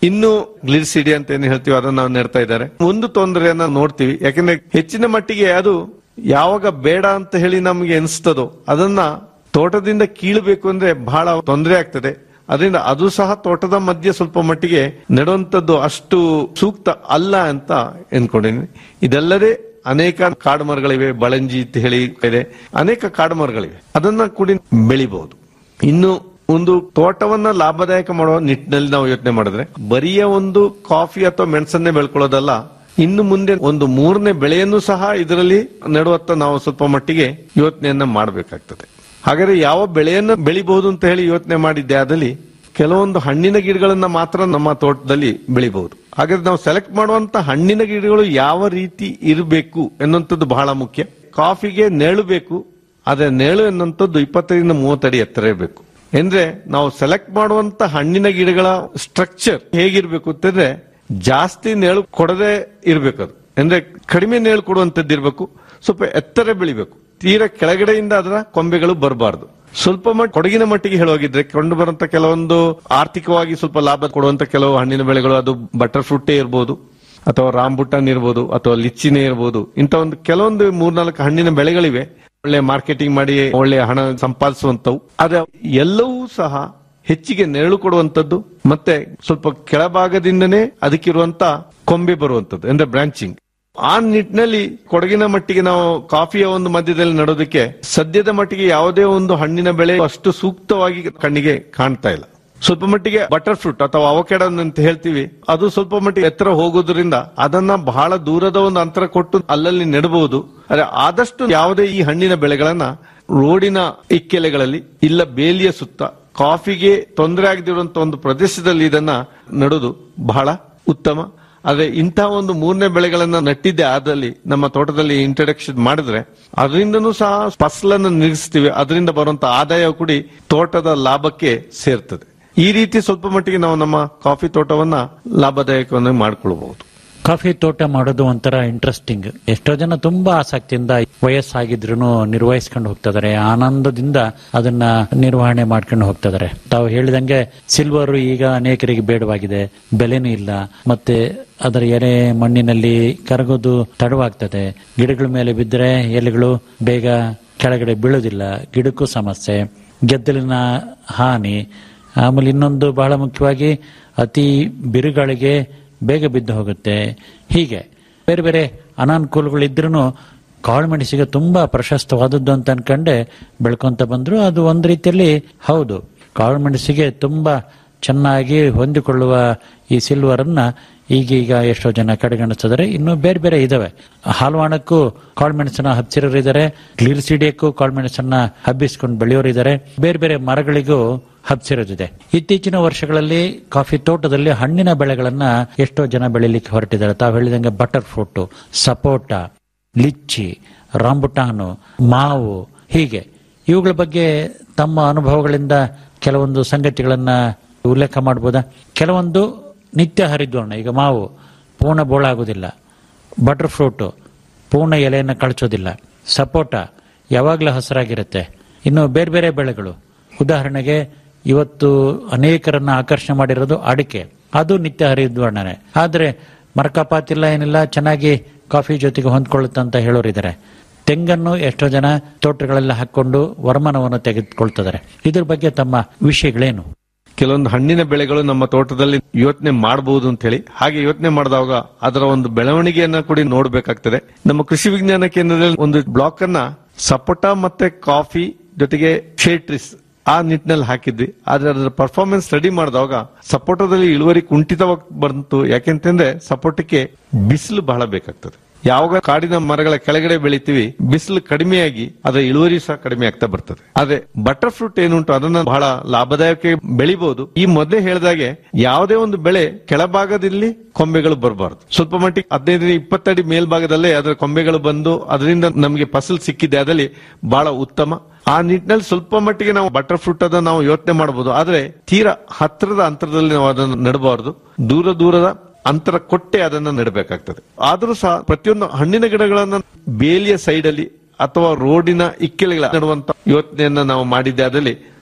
ಇನ್ನು ಗ್ಲಿರ್ಸಿಡಿ ಅಂತ ಏನ್ ಹೇಳ್ತೀವಿ ಅದನ್ನ ನಾವು ನೆಡ್ತಾ ಇದ್ದಾರೆ ಒಂದು ತೊಂದರೆಯನ್ನ ನೋಡ್ತೀವಿ ಯಾಕಂದ್ರೆ ಹೆಚ್ಚಿನ ಮಟ್ಟಿಗೆ ಅದು ಯಾವಾಗ ಬೇಡ ಅಂತ ಹೇಳಿ ನಮಗೆ ಅನಿಸ್ತದೋ ಅದನ್ನ ತೋಟದಿಂದ ಕೀಳಬೇಕು ಅಂದ್ರೆ ಬಹಳ ತೊಂದರೆ ಆಗ್ತದೆ ಅದರಿಂದ ಅದು ಸಹ ತೋಟದ ಮಧ್ಯೆ ಸ್ವಲ್ಪ ಮಟ್ಟಿಗೆ ನೆಡುವಂತದ್ದು ಅಷ್ಟು ಸೂಕ್ತ ಅಲ್ಲ ಅಂತ ಎನ್ಕೊಂಡಿದ್ದೀನಿ ಇದಲ್ಲದೆ ಅನೇಕ ಕಾಡು ಮರಗಳಿವೆ ಬಳಂಜಿ ಅಂತ ಹೇಳಿ ಇದೆ ಅನೇಕ ಕಾಡು ಮರಗಳಿವೆ ಅದನ್ನ ಕೂಡಿ ಬೆಳಿಬಹುದು ಇನ್ನು ಒಂದು ತೋಟವನ್ನ ಲಾಭದಾಯಕ ಮಾಡುವ ನಿಟ್ಟಿನಲ್ಲಿ ನಾವು ಯೋಚನೆ ಮಾಡಿದ್ರೆ ಬರಿಯ ಒಂದು ಕಾಫಿ ಅಥವಾ ಮೆಣಸನ್ನೇ ಬೆಳ್ಕೊಳ್ಳೋದಲ್ಲ ಇನ್ನು ಮುಂದೆ ಒಂದು ಮೂರನೇ ಬೆಳೆಯನ್ನು ಸಹ ಇದರಲ್ಲಿ ನೆಡುವತ್ತ ನಾವು ಸ್ವಲ್ಪ ಮಟ್ಟಿಗೆ ಯೋಚನೆಯನ್ನ ಮಾಡಬೇಕಾಗ್ತದೆ ಹಾಗಾದ್ರೆ ಯಾವ ಬೆಳೆಯನ್ನು ಬೆಳಿಬಹುದು ಅಂತ ಹೇಳಿ ಯೋಚನೆ ಮಾಡಿದ್ದೆ ಅದಲ್ಲಿ ಕೆಲವೊಂದು ಹಣ್ಣಿನ ಗಿಡಗಳನ್ನ ಮಾತ್ರ ನಮ್ಮ ತೋಟದಲ್ಲಿ ಬೆಳಿಬಹುದು ಹಾಗಾದ್ರೆ ನಾವು ಸೆಲೆಕ್ಟ್ ಮಾಡುವಂತ ಹಣ್ಣಿನ ಗಿಡಗಳು ಯಾವ ರೀತಿ ಇರಬೇಕು ಎನ್ನುವಂಥದ್ದು ಬಹಳ ಮುಖ್ಯ ಕಾಫಿಗೆ ನೆರಳು ಬೇಕು ಆದ್ರೆ ನೆರಳು ಎನ್ನುವಂಥದ್ದು ಇಪ್ಪತ್ತೈದರಿಂದ ಮೂವತ್ತಡಿ ಎತ್ತರ ಇರಬೇಕು ಅಂದ್ರೆ ನಾವು ಸೆಲೆಕ್ಟ್ ಮಾಡುವಂತ ಹಣ್ಣಿನ ಗಿಡಗಳ ಸ್ಟ್ರಕ್ಚರ್ ಹೇಗಿರ್ಬೇಕು ಅಂತಂದ್ರೆ ಜಾಸ್ತಿ ನೆರಳು ಕೊಡದೆ ಇರ್ಬೇಕು ಅದು ಅಂದ್ರೆ ಕಡಿಮೆ ನೆರಳು ಕೊಡುವಂತದ್ದು ಇರಬೇಕು ಸ್ವಲ್ಪ ಎತ್ತರ ಬೆಳಿಬೇಕು ತೀರಾ ಕೆಳಗಡೆಯಿಂದ ಅದರ ಕೊಂಬೆಗಳು ಬರಬಾರದು ಸ್ವಲ್ಪ ಮಟ್ಟ ಕೊಡಗಿನ ಮಟ್ಟಿಗೆ ಹೇಳೋಗಿದ್ರೆ ಕಂಡು ಬರುವಂತ ಕೆಲವೊಂದು ಆರ್ಥಿಕವಾಗಿ ಸ್ವಲ್ಪ ಲಾಭ ಕೊಡುವಂತ ಕೆಲವು ಹಣ್ಣಿನ ಬೆಳೆಗಳು ಅದು ಬಟರ್ ಫ್ರೂಟೇ ಇರ್ಬೋದು ಅಥವಾ ರಾಂಬುಟಾನ್ ಇರ್ಬೋದು ಅಥವಾ ಲಿಚ್ಚಿನೇ ಇರ್ಬೋದು ಇಂಥ ಒಂದು ಕೆಲವೊಂದು ಮೂರ್ನಾಲ್ಕು ಹಣ್ಣಿನ ಬೆಳೆಗಳಿವೆ ಒಳ್ಳೆ ಮಾರ್ಕೆಟಿಂಗ್ ಮಾಡಿ ಒಳ್ಳೆ ಹಣ ಸಂಪಾದಿಸುವಂತವು ಆದ್ರೆ ಎಲ್ಲವೂ ಸಹ ಹೆಚ್ಚಿಗೆ ನೆರಳು ಕೊಡುವಂತದ್ದು ಮತ್ತೆ ಸ್ವಲ್ಪ ಕೆಳಭಾಗದಿಂದನೇ ಅದಕ್ಕಿರುವಂತ ಕೊಂಬೆ ಬರುವಂತದ್ದು ಅಂದ್ರೆ ಬ್ರಾಂಚಿಂಗ್ ಆ ನಿಟ್ಟಿನಲ್ಲಿ ಕೊಡಗಿನ ಮಟ್ಟಿಗೆ ನಾವು ಕಾಫಿಯ ಒಂದು ಮಧ್ಯದಲ್ಲಿ ನಡೋದಕ್ಕೆ ಸದ್ಯದ ಮಟ್ಟಿಗೆ ಯಾವುದೇ ಒಂದು ಹಣ್ಣಿನ ಬೆಳೆ ಅಷ್ಟು ಸೂಕ್ತವಾಗಿ ಕಣ್ಣಿಗೆ ಕಾಣ್ತಾ ಇಲ್ಲ ಸ್ವಲ್ಪ ಮಟ್ಟಿಗೆ ಬಟರ್ ಫ್ರೂಟ್ ಅಥವಾ ಅವಕೆಡ ಅಂತ ಹೇಳ್ತೀವಿ ಅದು ಸ್ವಲ್ಪ ಮಟ್ಟಿಗೆ ಎತ್ತರ ಹೋಗೋದ್ರಿಂದ ಅದನ್ನ ಬಹಳ ದೂರದ ಒಂದು ಅಂತರ ಕೊಟ್ಟು ಅಲ್ಲಲ್ಲಿ ನೆಡಬಹುದು ಆದ್ರೆ ಆದಷ್ಟು ಯಾವುದೇ ಈ ಹಣ್ಣಿನ ಬೆಳೆಗಳನ್ನ ರೋಡಿನ ಇಕ್ಕೆಲೆಗಳಲ್ಲಿ ಇಲ್ಲ ಬೇಲಿಯ ಸುತ್ತ ಕಾಫಿಗೆ ತೊಂದರೆ ಆಗದಿರುವಂತ ಒಂದು ಪ್ರದೇಶದಲ್ಲಿ ಇದನ್ನ ನೆಡೋದು ಬಹಳ ಉತ್ತಮ ಆದ್ರೆ ಇಂತಹ ಒಂದು ಮೂರನೇ ಬೆಳೆಗಳನ್ನ ನಟ್ಟಿದ್ದೆ ಆದಲ್ಲಿ ನಮ್ಮ ತೋಟದಲ್ಲಿ ಇಂಟ್ರಡಕ್ಷನ್ ಮಾಡಿದ್ರೆ ಅದರಿಂದನೂ ಸಹ ಫಸಲನ್ನು ನಿಲ್ಲಿಸ್ತೀವಿ ಅದರಿಂದ ಬರುವಂತ ಆದಾಯ ಕೂಡಿ ತೋಟದ ಲಾಭಕ್ಕೆ ಸೇರ್ತದೆ ಈ ರೀತಿ ಸ್ವಲ್ಪ ಮಟ್ಟಿಗೆ ನಾವು ನಮ್ಮ ಕಾಫಿ ತೋಟವನ್ನ ಲಾಭದಾಯಕವನ್ನು ಮಾಡಿಕೊಳ್ಬಹುದು ಕಾಫಿ ತೋಟ ಮಾಡೋದು ಒಂಥರ ಇಂಟ್ರೆಸ್ಟಿಂಗ್ ಎಷ್ಟೋ ಜನ ತುಂಬಾ ಆಸಕ್ತಿಯಿಂದ ವಯಸ್ಸಾಗಿದ್ರು ನಿರ್ವಹಿಸ್ಕೊಂಡು ಹೋಗ್ತಿದ್ದಾರೆ ಆನಂದದಿಂದ ಅದನ್ನ ನಿರ್ವಹಣೆ ಮಾಡ್ಕೊಂಡು ಹೋಗ್ತಿದ್ದಾರೆ ತಾವು ಹೇಳಿದಂಗೆ ಸಿಲ್ವರ್ ಈಗ ಅನೇಕರಿಗೆ ಬೇಡವಾಗಿದೆ ಬೆಲೆನೂ ಇಲ್ಲ ಮತ್ತೆ ಅದರ ಎಲೆ ಮಣ್ಣಿನಲ್ಲಿ ಕರಗೋದು ತಡವಾಗ್ತದೆ ಗಿಡಗಳ ಮೇಲೆ ಬಿದ್ದರೆ ಎಲೆಗಳು ಬೇಗ ಕೆಳಗಡೆ ಬೀಳೋದಿಲ್ಲ ಗಿಡಕ್ಕೂ ಸಮಸ್ಯೆ ಗೆದ್ದಲಿನ ಹಾನಿ ಆಮೇಲೆ ಇನ್ನೊಂದು ಬಹಳ ಮುಖ್ಯವಾಗಿ ಅತಿ ಬಿರುಗಾಳಿಗೆ ಬೇಗ ಬಿದ್ದು ಹೋಗುತ್ತೆ ಹೀಗೆ ಬೇರೆ ಬೇರೆ ಅನಾನುಕೂಲಗಳಿದ್ರೂ ಕಾಳುಮೆಣಸಿಗೆ ತುಂಬಾ ಪ್ರಶಸ್ತವಾದದ್ದು ಅಂತ ಅನ್ಕೊಂಡೆ ಬೆಳ್ಕೊಂತ ಬಂದ್ರು ಅದು ಒಂದು ರೀತಿಯಲ್ಲಿ ಹೌದು ಕಾಳುಮೆಣಸಿಗೆ ತುಂಬಾ ಚೆನ್ನಾಗಿ ಹೊಂದಿಕೊಳ್ಳುವ ಈ ಸಿಲ್ವರ್ ಅನ್ನ ಈಗೀಗ ಎಷ್ಟೋ ಜನ ಕಡೆಗಣಿಸಿದರೆ ಇನ್ನು ಬೇರೆ ಬೇರೆ ಇದಾವೆ ಹಾಲ್ವಾಣಕ್ಕೂ ಕಾಳುಮೆಣಸನ್ನ ಹಬ್ಸಿರೋರು ಇದ್ದಾರೆ ಗ್ಲಿರ್ಸಿಡಿಯಕ್ಕೂ ಕಾಳುಮೆಣಸನ್ನ ಹಬ್ಬಿಸ್ಕೊಂಡು ಬೆಳೆಯೋರು ಇದ್ದಾರೆ ಬೇರೆ ಬೇರೆ ಮರಗಳಿಗೂ ಹಬ್ಸಿರೋದಿದೆ ಇತ್ತೀಚಿನ ವರ್ಷಗಳಲ್ಲಿ ಕಾಫಿ ತೋಟದಲ್ಲಿ ಹಣ್ಣಿನ ಬೆಳೆಗಳನ್ನ ಎಷ್ಟೋ ಜನ ಬೆಳಿಲಿಕ್ಕೆ ಹೊರಟಿದ್ದಾರೆ ತಾವು ಹೇಳಿದಂಗೆ ಬಟರ್ ಫ್ರೂಟ್ ಸಪೋಟ ಲಿಚ್ಚಿ ರಾಂಬುಟಾನು ಮಾವು ಹೀಗೆ ಇವುಗಳ ಬಗ್ಗೆ ತಮ್ಮ ಅನುಭವಗಳಿಂದ ಕೆಲವೊಂದು ಸಂಗತಿಗಳನ್ನ ಉಲ್ಲೇಖ ಮಾಡಬಹುದಾ ಕೆಲವೊಂದು ನಿತ್ಯ ಹರಿದ್ವರ್ಣ ಈಗ ಮಾವು ಪೂರ್ಣ ಬೋಳಾಗುವುದಿಲ್ಲ ಬಟರ್ ಫ್ರೂಟು ಪೂರ್ಣ ಎಲೆಯನ್ನು ಕಳಚೋದಿಲ್ಲ ಸಪೋಟ ಯಾವಾಗಲೂ ಹಸಿರಾಗಿರುತ್ತೆ ಇನ್ನು ಬೇರೆ ಬೇರೆ ಬೆಳೆಗಳು ಉದಾಹರಣೆಗೆ ಇವತ್ತು ಅನೇಕರನ್ನ ಆಕರ್ಷಣೆ ಮಾಡಿರೋದು ಅಡಿಕೆ ಅದು ನಿತ್ಯ ಹರಿದ್ವರ್ಣನೆ ಆದ್ರೆ ಮರಕಪಾತಿಲ್ಲ ಏನಿಲ್ಲ ಚೆನ್ನಾಗಿ ಕಾಫಿ ಜೊತೆಗೆ ಹೊಂದ್ಕೊಳ್ಳುತ್ತೆ ಅಂತ ಹೇಳೋರಿದ್ದಾರೆ ತೆಂಗನ್ನು ಎಷ್ಟೋ ಜನ ತೋಟಗಳೆಲ್ಲ ಹಾಕೊಂಡು ವರಮಾನವನ್ನು ತೆಗೆದುಕೊಳ್ತಿದ್ದಾರೆ ಇದ್ರ ಬಗ್ಗೆ ತಮ್ಮ ವಿಷಯಗಳೇನು ಕೆಲವೊಂದು ಹಣ್ಣಿನ ಬೆಳೆಗಳು ನಮ್ಮ ತೋಟದಲ್ಲಿ ಯೋಚನೆ ಮಾಡಬಹುದು ಅಂತ ಹೇಳಿ ಹಾಗೆ ಯೋಚನೆ ಮಾಡಿದಾಗ ಅದರ ಒಂದು ಬೆಳವಣಿಗೆಯನ್ನ ಕೂಡ ನೋಡಬೇಕಾಗ್ತದೆ ನಮ್ಮ ಕೃಷಿ ವಿಜ್ಞಾನ ಕೇಂದ್ರದಲ್ಲಿ ಒಂದು ಬ್ಲಾಕ್ ಅನ್ನ ಸಪೋಟ ಮತ್ತೆ ಕಾಫಿ ಜೊತೆಗೆ ಶೇಟ್ರಿಸ್ ಆ ನಿಟ್ಟಿನಲ್ಲಿ ಹಾಕಿದ್ವಿ ಆದ್ರೆ ಅದರ ಪರ್ಫಾರ್ಮೆನ್ಸ್ ಸ್ಟಡಿ ಮಾಡಿದಾಗ ಸಪೋಟದಲ್ಲಿ ಇಳುವರಿ ಕುಂಠಿತವಾಗಿ ಬಂತು ಯಾಕೆಂತಂದ್ರೆ ಸಪೋಟಕ್ಕೆ ಬಿಸಿಲು ಬಹಳ ಬೇಕಾಗ್ತದೆ ಯಾವಾಗ ಕಾಡಿನ ಮರಗಳ ಕೆಳಗಡೆ ಬೆಳಿತೀವಿ ಬಿಸಿಲು ಕಡಿಮೆಯಾಗಿ ಅದರ ಇಳುವರಿ ಸಹ ಕಡಿಮೆ ಆಗ್ತಾ ಬರ್ತದೆ ಆದ್ರೆ ಬಟರ್ ಫ್ರೂಟ್ ಏನುಂಟು ಅದನ್ನ ಬಹಳ ಲಾಭದಾಯಕ ಬೆಳಿಬಹುದು ಈ ಮೊದಲೇ ಹೇಳಿದಾಗೆ ಯಾವುದೇ ಒಂದು ಬೆಳೆ ಕೆಳಭಾಗದಲ್ಲಿ ಕೊಂಬೆಗಳು ಬರಬಾರದು ಸ್ವಲ್ಪ ಮಟ್ಟಿಗೆ ಹದಿನೈದು ಇಪ್ಪತ್ತಡಿ ಮೇಲ್ಭಾಗದಲ್ಲೇ ಅದರ ಕೊಂಬೆಗಳು ಬಂದು ಅದರಿಂದ ನಮಗೆ ಫಸಲ್ ಸಿಕ್ಕಿದೆ ಅದಲ್ಲಿ ಬಹಳ ಉತ್ತಮ ಆ ನಿಟ್ಟಿನಲ್ಲಿ ಸ್ವಲ್ಪ ಮಟ್ಟಿಗೆ ನಾವು ಬಟರ್ ಫ್ರೂಟ್ ಅದನ್ನ ನಾವು ಯೋಚನೆ ಮಾಡಬಹುದು ಆದ್ರೆ ತೀರಾ ಹತ್ತಿರದ ಅಂತರದಲ್ಲಿ ನಾವು ಅದನ್ನು ನೆಡಬಾರದು ದೂರ ದೂರದ ಅಂತರ ಕೊಟ್ಟೆ ಅದನ್ನ ನೆಡಬೇಕಾಗ್ತದೆ ಆದ್ರೂ ಸಹ ಪ್ರತಿಯೊಂದು ಹಣ್ಣಿನ ಗಿಡಗಳನ್ನ ಬೇಲಿಯ ಸೈಡ್ ಅಲ್ಲಿ ಅಥವಾ ರೋಡಿನ ಇಕ್ಕೆಲೆಗಳ ನೆಡುವಂತ ಯೋಚನೆಯನ್ನ ನಾವು ಮಾಡಿದ್ದೆ ಅದರಲ್ಲಿ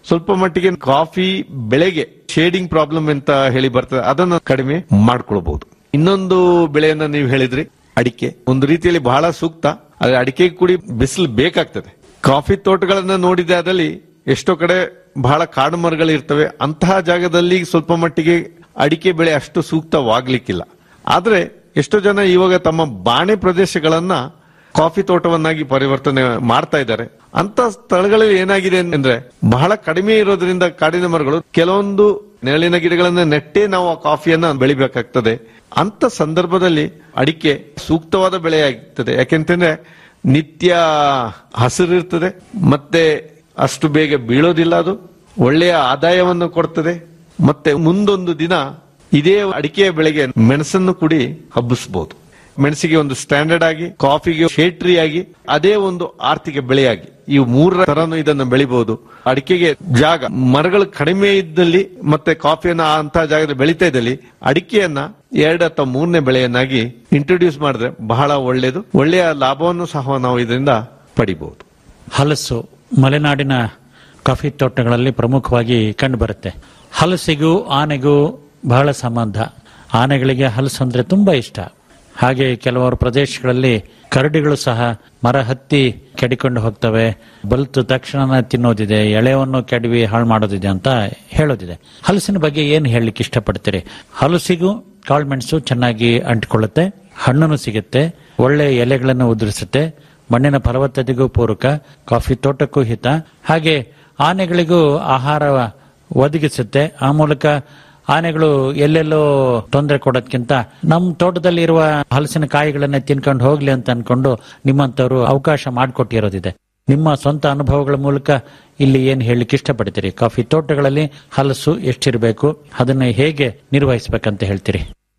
ಸ್ವಲ್ಪ ಮಟ್ಟಿಗೆ ಕಾಫಿ ಬೆಳೆಗೆ ಶೇಡಿಂಗ್ ಪ್ರಾಬ್ಲಮ್ ಅಂತ ಹೇಳಿ ಬರ್ತದೆ ಅದನ್ನ ಕಡಿಮೆ ಮಾಡ್ಕೊಳ್ಬಹುದು ಇನ್ನೊಂದು ಬೆಳೆಯನ್ನ ನೀವು ಹೇಳಿದ್ರಿ ಅಡಿಕೆ ಒಂದು ರೀತಿಯಲ್ಲಿ ಬಹಳ ಸೂಕ್ತ ಆದ್ರೆ ಅಡಿಕೆ ಕೂಡಿ ಬಿಸಿಲು ಬೇಕಾಗ್ತದೆ ಕಾಫಿ ತೋಟಗಳನ್ನ ನೋಡಿದೆ ಅದಲ್ಲಿ ಎಷ್ಟೋ ಕಡೆ ಬಹಳ ಕಾಡು ಮರಗಳು ಇರ್ತವೆ ಅಂತಹ ಜಾಗದಲ್ಲಿ ಸ್ವಲ್ಪ ಮಟ್ಟಿಗೆ ಅಡಿಕೆ ಬೆಳೆ ಅಷ್ಟು ಸೂಕ್ತವಾಗ್ಲಿಕ್ಕಿಲ್ಲ ಆದ್ರೆ ಎಷ್ಟೋ ಜನ ಇವಾಗ ತಮ್ಮ ಬಾಣೆ ಪ್ರದೇಶಗಳನ್ನ ಕಾಫಿ ತೋಟವನ್ನಾಗಿ ಪರಿವರ್ತನೆ ಮಾಡ್ತಾ ಇದ್ದಾರೆ ಅಂತ ಸ್ಥಳಗಳಲ್ಲಿ ಏನಾಗಿದೆ ಅಂದ್ರೆ ಬಹಳ ಕಡಿಮೆ ಇರೋದ್ರಿಂದ ಕಾಡಿನ ಮರಗಳು ಕೆಲವೊಂದು ನೆರಳಿನ ಗಿಡಗಳನ್ನ ನೆಟ್ಟೇ ನಾವು ಆ ಕಾಫಿಯನ್ನ ಬೆಳಿಬೇಕಾಗ್ತದೆ ಅಂತ ಸಂದರ್ಭದಲ್ಲಿ ಅಡಿಕೆ ಸೂಕ್ತವಾದ ಬೆಳೆಯಾಗ್ತದೆ ಯಾಕೆಂತಂದ್ರೆ ನಿತ್ಯ ಹಸಿರಿರ್ತದೆ ಮತ್ತೆ ಅಷ್ಟು ಬೇಗ ಬೀಳೋದಿಲ್ಲ ಅದು ಒಳ್ಳೆಯ ಆದಾಯವನ್ನು ಕೊಡ್ತದೆ ಮತ್ತೆ ಮುಂದೊಂದು ದಿನ ಇದೇ ಅಡಿಕೆಯ ಬೆಳೆಗೆ ಮೆಣಸನ್ನು ಕೂಡಿ ಹಬ್ಬಿಸಬಹುದು ಮೆಣಸಿಗೆ ಒಂದು ಸ್ಟ್ಯಾಂಡರ್ಡ್ ಆಗಿ ಕಾಫಿಗೆ ಶೇಟ್ರಿ ಆಗಿ ಅದೇ ಒಂದು ಆರ್ಥಿಕ ಬೆಳೆಯಾಗಿ ಈ ಮೂರರ ತರನು ಇದನ್ನು ಬೆಳಿಬಹುದು ಅಡಿಕೆಗೆ ಜಾಗ ಮರಗಳು ಕಡಿಮೆ ಇದ್ದಲ್ಲಿ ಮತ್ತೆ ಕಾಫಿಯನ್ನ ಅಂತಹ ಜಾಗದಲ್ಲಿ ಬೆಳೀತಾ ಇದ್ದಲ್ಲಿ ಅಡಿಕೆಯನ್ನ ಎರಡು ಅಥವಾ ಮೂರನೇ ಬೆಳೆಯನ್ನಾಗಿ ಇಂಟ್ರೊಡ್ಯೂಸ್ ಮಾಡಿದ್ರೆ ಬಹಳ ಒಳ್ಳೆಯದು ಒಳ್ಳೆಯ ಲಾಭವನ್ನು ಸಹ ನಾವು ಇದರಿಂದ ಪಡಿಬಹುದು ಹಲಸು ಮಲೆನಾಡಿನ ಕಾಫಿ ತೋಟಗಳಲ್ಲಿ ಪ್ರಮುಖವಾಗಿ ಕಂಡುಬರುತ್ತೆ ಹಲಸಿಗೂ ಆನೆಗೂ ಬಹಳ ಸಂಬಂಧ ಆನೆಗಳಿಗೆ ಹಲಸು ಅಂದ್ರೆ ತುಂಬಾ ಇಷ್ಟ ಹಾಗೆ ಕೆಲವರು ಪ್ರದೇಶಗಳಲ್ಲಿ ಕರಡಿಗಳು ಸಹ ಮರ ಹತ್ತಿ ಕೆಡಿಕೊಂಡು ಹೋಗ್ತವೆ ಬಲ್ತು ತಕ್ಷಣ ತಿನ್ನೋದಿದೆ ಎಳೆವನ್ನು ಕೆಡವಿ ಹಾಳು ಮಾಡೋದಿದೆ ಅಂತ ಹೇಳೋದಿದೆ ಹಲಸಿನ ಬಗ್ಗೆ ಏನು ಹೇಳಲಿಕ್ಕೆ ಇಷ್ಟಪಡ್ತೀರಿ ಹಲಸಿಗೂ ಕಾಳುಮೆಣಸು ಚೆನ್ನಾಗಿ ಅಂಟಿಕೊಳ್ಳುತ್ತೆ ಹಣ್ಣನ್ನು ಸಿಗುತ್ತೆ ಒಳ್ಳೆ ಎಲೆಗಳನ್ನು ಉದುರಿಸುತ್ತೆ ಮಣ್ಣಿನ ಫಲವತ್ತತೆಗೂ ಪೂರಕ ಕಾಫಿ ತೋಟಕ್ಕೂ ಹಿತ ಹಾಗೆ ಆನೆಗಳಿಗೂ ಆಹಾರ ಒದಗಿಸುತ್ತೆ ಆ ಮೂಲಕ ಆನೆಗಳು ಎಲ್ಲೆಲ್ಲೋ ತೊಂದರೆ ಕೊಡೋದ್ಕಿಂತ ನಮ್ಮ ತೋಟದಲ್ಲಿ ಇರುವ ಹಲಸಿನ ಕಾಯಿಗಳನ್ನ ತಿನ್ಕೊಂಡು ಹೋಗ್ಲಿ ಅಂತ ಅನ್ಕೊಂಡು ನಿಮ್ಮಂತವ್ರು ಅವಕಾಶ ಮಾಡಿಕೊಟ್ಟಿರೋದಿದೆ ನಿಮ್ಮ ಸ್ವಂತ ಅನುಭವಗಳ ಮೂಲಕ ಇಲ್ಲಿ ಏನ್ ಹೇಳಲಿಕ್ಕೆ ಇಷ್ಟಪಡ್ತೀರಿ ಕಾಫಿ ತೋಟಗಳಲ್ಲಿ ಹಲಸು ಎಷ್ಟಿರಬೇಕು ಅದನ್ನ ಹೇಗೆ ನಿರ್ವಹಿಸಬೇಕಂತ ಹೇಳ್ತೀರಿ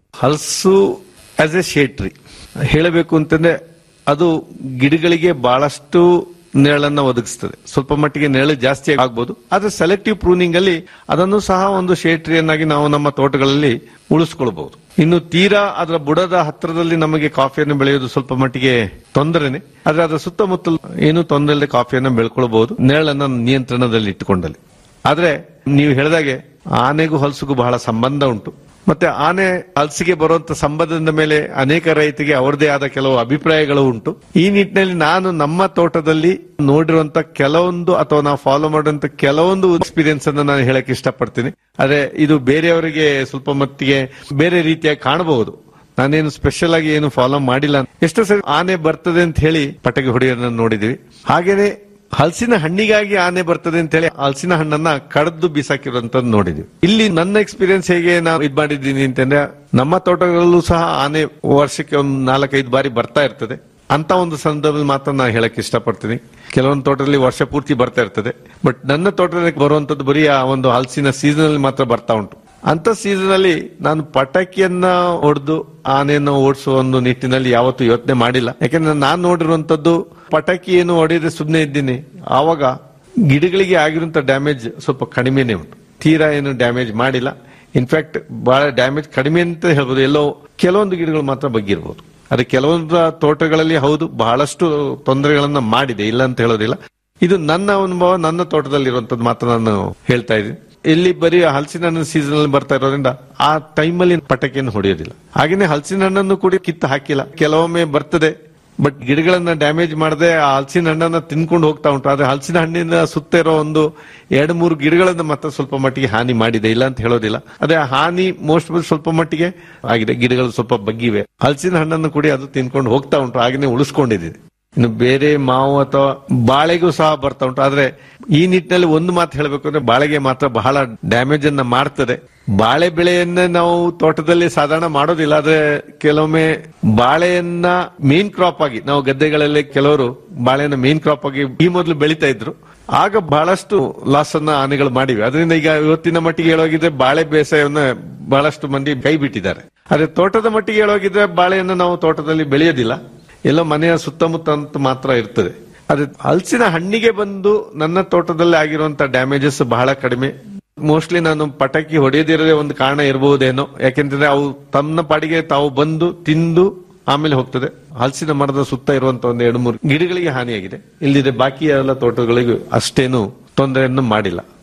ಹಲಸು ಆಸ್ ಎ ಶೇಟ್ರಿ ಹೇಳಬೇಕು ಅಂತಂದ್ರೆ ಅದು ಗಿಡಗಳಿಗೆ ಬಹಳಷ್ಟು ನೆರಳನ್ನ ಒದಗಿಸ್ತದೆ ಸ್ವಲ್ಪ ಮಟ್ಟಿಗೆ ನೆರಳು ಜಾಸ್ತಿ ಆಗ್ಬೋದು ಆದ್ರೆ ಸೆಲೆಕ್ಟಿವ್ ಪ್ರೂನಿಂಗ್ ಅಲ್ಲಿ ಅದನ್ನು ಸಹ ಒಂದು ಶೇಟ್ರಿಯನ್ನಾಗಿ ನಾವು ನಮ್ಮ ತೋಟಗಳಲ್ಲಿ ಉಳಿಸ್ಕೊಳ್ಬಹುದು ಇನ್ನು ತೀರಾ ಅದರ ಬುಡದ ಹತ್ತಿರದಲ್ಲಿ ನಮಗೆ ಕಾಫಿಯನ್ನು ಬೆಳೆಯೋದು ಸ್ವಲ್ಪ ಮಟ್ಟಿಗೆ ತೊಂದರೆನೆ ಆದ್ರೆ ಅದರ ಸುತ್ತಮುತ್ತಲು ಏನು ತೊಂದರೆ ಇಲ್ಲದೆ ಕಾಫಿಯನ್ನು ಬೆಳ್ಕೊಳ್ಬಹುದು ನೆರಳನ್ನ ನಿಯಂತ್ರಣದಲ್ಲಿ ಇಟ್ಟುಕೊಂಡಲ್ಲಿ ಆದ್ರೆ ನೀವು ಹೇಳಿದಾಗೆ ಆನೆಗೂ ಹಲಸಿಗೂ ಬಹಳ ಸಂಬಂಧ ಉಂಟು ಮತ್ತೆ ಆನೆ ಹಲಸಿಗೆ ಬರುವಂತ ಸಂಬಂಧದ ಮೇಲೆ ಅನೇಕ ರೈತರಿಗೆ ಅವರದೇ ಆದ ಕೆಲವು ಅಭಿಪ್ರಾಯಗಳು ಉಂಟು ಈ ನಿಟ್ಟಿನಲ್ಲಿ ನಾನು ನಮ್ಮ ತೋಟದಲ್ಲಿ ನೋಡಿರುವಂತ ಕೆಲವೊಂದು ಅಥವಾ ನಾವು ಫಾಲೋ ಮಾಡುವಂತ ಕೆಲವೊಂದು ಎಕ್ಸ್ಪೀರಿಯನ್ಸ್ ಅನ್ನು ನಾನು ಹೇಳಕ್ ಇಷ್ಟಪಡ್ತೀನಿ ಆದ್ರೆ ಇದು ಬೇರೆಯವರಿಗೆ ಸ್ವಲ್ಪ ಮಟ್ಟಿಗೆ ಬೇರೆ ರೀತಿಯಾಗಿ ಕಾಣಬಹುದು ನಾನೇನು ಸ್ಪೆಷಲ್ ಆಗಿ ಏನು ಫಾಲೋ ಮಾಡಿಲ್ಲ ಎಷ್ಟೋ ಸರಿ ಆನೆ ಬರ್ತದೆ ಅಂತ ಹೇಳಿ ಪಟಕೆ ಹೊಡೆಯೋದನ್ನ ನೋಡಿದ್ವಿ ಹಾಗೇನೆ ಹಲಸಿನ ಹಣ್ಣಿಗಾಗಿ ಆನೆ ಬರ್ತದೆ ಅಂತ ಹೇಳಿ ಹಲಸಿನ ಹಣ್ಣನ್ನ ಕಡ್ದು ಬಿಸಾಕಿರುವಂತದ್ದು ನೋಡಿದ್ವಿ ಇಲ್ಲಿ ನನ್ನ ಎಕ್ಸ್ಪೀರಿಯನ್ಸ್ ಹೇಗೆ ನಾವು ಇದ್ ಮಾಡಿದ್ದೀನಿ ಅಂತಂದ್ರೆ ನಮ್ಮ ತೋಟಗಳಲ್ಲೂ ಸಹ ಆನೆ ವರ್ಷಕ್ಕೆ ಒಂದು ನಾಲ್ಕೈದು ಬಾರಿ ಬರ್ತಾ ಇರ್ತದೆ ಅಂತ ಒಂದು ಸಂದರ್ಭದಲ್ಲಿ ಮಾತ್ರ ನಾನು ಹೇಳಕ್ ಇಷ್ಟಪಡ್ತೀನಿ ಕೆಲವೊಂದು ತೋಟದಲ್ಲಿ ವರ್ಷ ಪೂರ್ತಿ ಬರ್ತಾ ಇರ್ತದೆ ಬಟ್ ನನ್ನ ತೋಟದಲ್ಲಿ ಬರುವಂತದ್ದು ಬರೀ ಆ ಒಂದು ಹಲಸಿನ ಸೀಸನ್ ಅಲ್ಲಿ ಮಾತ್ರ ಬರ್ತಾ ಉಂಟು ಅಂತ ಸೀಸನ್ ಅಲ್ಲಿ ನಾನು ಪಟಾಕಿಯನ್ನ ಹೊಡೆದು ಆನೆಯನ್ನು ಓಡಿಸುವ ಒಂದು ನಿಟ್ಟಿನಲ್ಲಿ ಯಾವತ್ತೂ ಯೋಚನೆ ಮಾಡಿಲ್ಲ ಯಾಕಂದ್ರೆ ನಾನು ನೋಡಿರುವಂತದ್ದು ಪಟಾಕಿ ಏನು ಹೊಡೆಯದೆ ಸುಮ್ಮನೆ ಇದ್ದೀನಿ ಆವಾಗ ಗಿಡಗಳಿಗೆ ಆಗಿರುವಂತ ಡ್ಯಾಮೇಜ್ ಸ್ವಲ್ಪ ಕಡಿಮೆನೆ ಉಂಟು ತೀರಾ ಏನು ಡ್ಯಾಮೇಜ್ ಮಾಡಿಲ್ಲ ಇನ್ಫ್ಯಾಕ್ಟ್ ಬಹಳ ಡ್ಯಾಮೇಜ್ ಕಡಿಮೆ ಅಂತ ಹೇಳ್ಬೋದು ಎಲ್ಲೋ ಕೆಲವೊಂದು ಗಿಡಗಳು ಮಾತ್ರ ಬಗ್ಗಿರ್ಬೋದು ಅದೇ ಕೆಲವೊಂದು ತೋಟಗಳಲ್ಲಿ ಹೌದು ಬಹಳಷ್ಟು ತೊಂದರೆಗಳನ್ನ ಮಾಡಿದೆ ಇಲ್ಲ ಅಂತ ಹೇಳೋದಿಲ್ಲ ಇದು ನನ್ನ ಅನುಭವ ನನ್ನ ತೋಟದಲ್ಲಿ ಇರುವಂತದ್ದು ಮಾತ್ರ ನಾನು ಹೇಳ್ತಾ ಇದ್ದೀನಿ ಇಲ್ಲಿ ಬರೀ ಹಲಸಿನ ಹಣ್ಣು ಸೀಸನ್ ಅಲ್ಲಿ ಬರ್ತಾ ಇರೋದ್ರಿಂದ ಆ ಟೈಮಲ್ಲಿ ಪಟಾಕಿಯನ್ನು ಹೊಡೆಯೋದಿಲ್ಲ ಹಾಗೇನೆ ಹಲಸಿನ ಹಣ್ಣನ್ನು ಕೂಡ ಕಿತ್ತು ಹಾಕಿಲ್ಲ ಕೆಲವೊಮ್ಮೆ ಬರ್ತದೆ ಬಟ್ ಗಿಡಗಳನ್ನ ಡ್ಯಾಮೇಜ್ ಮಾಡದೆ ಆ ಹಲಸಿನ ಹಣ್ಣನ್ನ ತಿನ್ಕೊಂಡು ಹೋಗ್ತಾ ಉಂಟು ಆದ್ರೆ ಹಲಸಿನ ಹಣ್ಣಿನ ಸುತ್ತ ಇರೋ ಒಂದು ಎರಡು ಮೂರು ಗಿಡಗಳನ್ನ ಮಾತ್ರ ಸ್ವಲ್ಪ ಮಟ್ಟಿಗೆ ಹಾನಿ ಮಾಡಿದೆ ಇಲ್ಲ ಅಂತ ಹೇಳೋದಿಲ್ಲ ಅದೇ ಆ ಹಾನಿ ಮೋಸ್ಟ್ ಸ್ವಲ್ಪ ಮಟ್ಟಿಗೆ ಆಗಿದೆ ಗಿಡಗಳು ಸ್ವಲ್ಪ ಬಗ್ಗಿವೆ ಹಲಸಿನ ಹಣ್ಣನ್ನು ಕೂಡ ಅದು ತಿನ್ಕೊಂಡು ಹೋಗ್ತಾ ಉಂಟು ಹಾಗೇನೆ ಉಳಿಸ್ಕೊಂಡಿದೆ ಇನ್ನು ಬೇರೆ ಮಾವು ಅಥವಾ ಬಾಳೆಗೂ ಸಹ ಬರ್ತಾ ಉಂಟು ಆದ್ರೆ ಈ ನಿಟ್ಟಿನಲ್ಲಿ ಒಂದು ಮಾತು ಹೇಳಬೇಕು ಅಂದ್ರೆ ಬಾಳೆಗೆ ಮಾತ್ರ ಬಹಳ ಡ್ಯಾಮೇಜ್ ಅನ್ನ ಮಾಡ್ತದೆ ಬಾಳೆ ಬೆಳೆಯನ್ನ ನಾವು ತೋಟದಲ್ಲಿ ಸಾಧಾರಣ ಮಾಡೋದಿಲ್ಲ ಆದ್ರೆ ಕೆಲವೊಮ್ಮೆ ಬಾಳೆಯನ್ನ ಮೇನ್ ಕ್ರಾಪ್ ಆಗಿ ನಾವು ಗದ್ದೆಗಳಲ್ಲಿ ಕೆಲವರು ಬಾಳೆಯನ್ನ ಮೇನ್ ಕ್ರಾಪ್ ಆಗಿ ಈ ಮೊದಲು ಬೆಳಿತಾ ಇದ್ರು ಆಗ ಬಹಳಷ್ಟು ಲಾಸ್ ಅನ್ನ ಆನೆಗಳು ಮಾಡಿವೆ ಅದರಿಂದ ಈಗ ಇವತ್ತಿನ ಮಟ್ಟಿಗೆ ಹೇಳೋಗಿದ್ರೆ ಬಾಳೆ ಬೇಸಾಯವನ್ನ ಬಹಳಷ್ಟು ಮಂದಿ ಕೈ ಬಿಟ್ಟಿದ್ದಾರೆ ಆದ್ರೆ ತೋಟದ ಮಟ್ಟಿಗೆ ಹೇಳೋಗಿದ್ರೆ ಬಾಳೆಯನ್ನು ನಾವು ತೋಟದಲ್ಲಿ ಬೆಳೆಯೋದಿಲ್ಲ ಎಲ್ಲ ಮನೆಯ ಸುತ್ತಮುತ್ತ ಅಂತ ಮಾತ್ರ ಇರ್ತದೆ ಅದೇ ಹಲಸಿನ ಹಣ್ಣಿಗೆ ಬಂದು ನನ್ನ ತೋಟದಲ್ಲಿ ಆಗಿರುವಂತ ಡ್ಯಾಮೇಜಸ್ ಬಹಳ ಕಡಿಮೆ ಮೋಸ್ಟ್ಲಿ ನಾನು ಪಟಾಕಿ ಹೊಡೆಯದಿರದೇ ಒಂದು ಕಾರಣ ಇರಬಹುದೇನೋ ಯಾಕೆಂತಂದ್ರೆ ಅವು ತನ್ನ ಪಾಡಿಗೆ ತಾವು ಬಂದು ತಿಂದು ಆಮೇಲೆ ಹೋಗ್ತದೆ ಹಲಸಿನ ಮರದ ಸುತ್ತ ಇರುವಂತ ಒಂದು ಎರಡು ಮೂರು ಗಿಡಗಳಿಗೆ ಹಾನಿಯಾಗಿದೆ ಇಲ್ಲಿದೆ ಬಾಕಿ ಎಲ್ಲ ತೋಟಗಳಿಗೂ ಅಷ್ಟೇನು ತೊಂದರೆಯನ್ನು ಮಾಡಿಲ್ಲ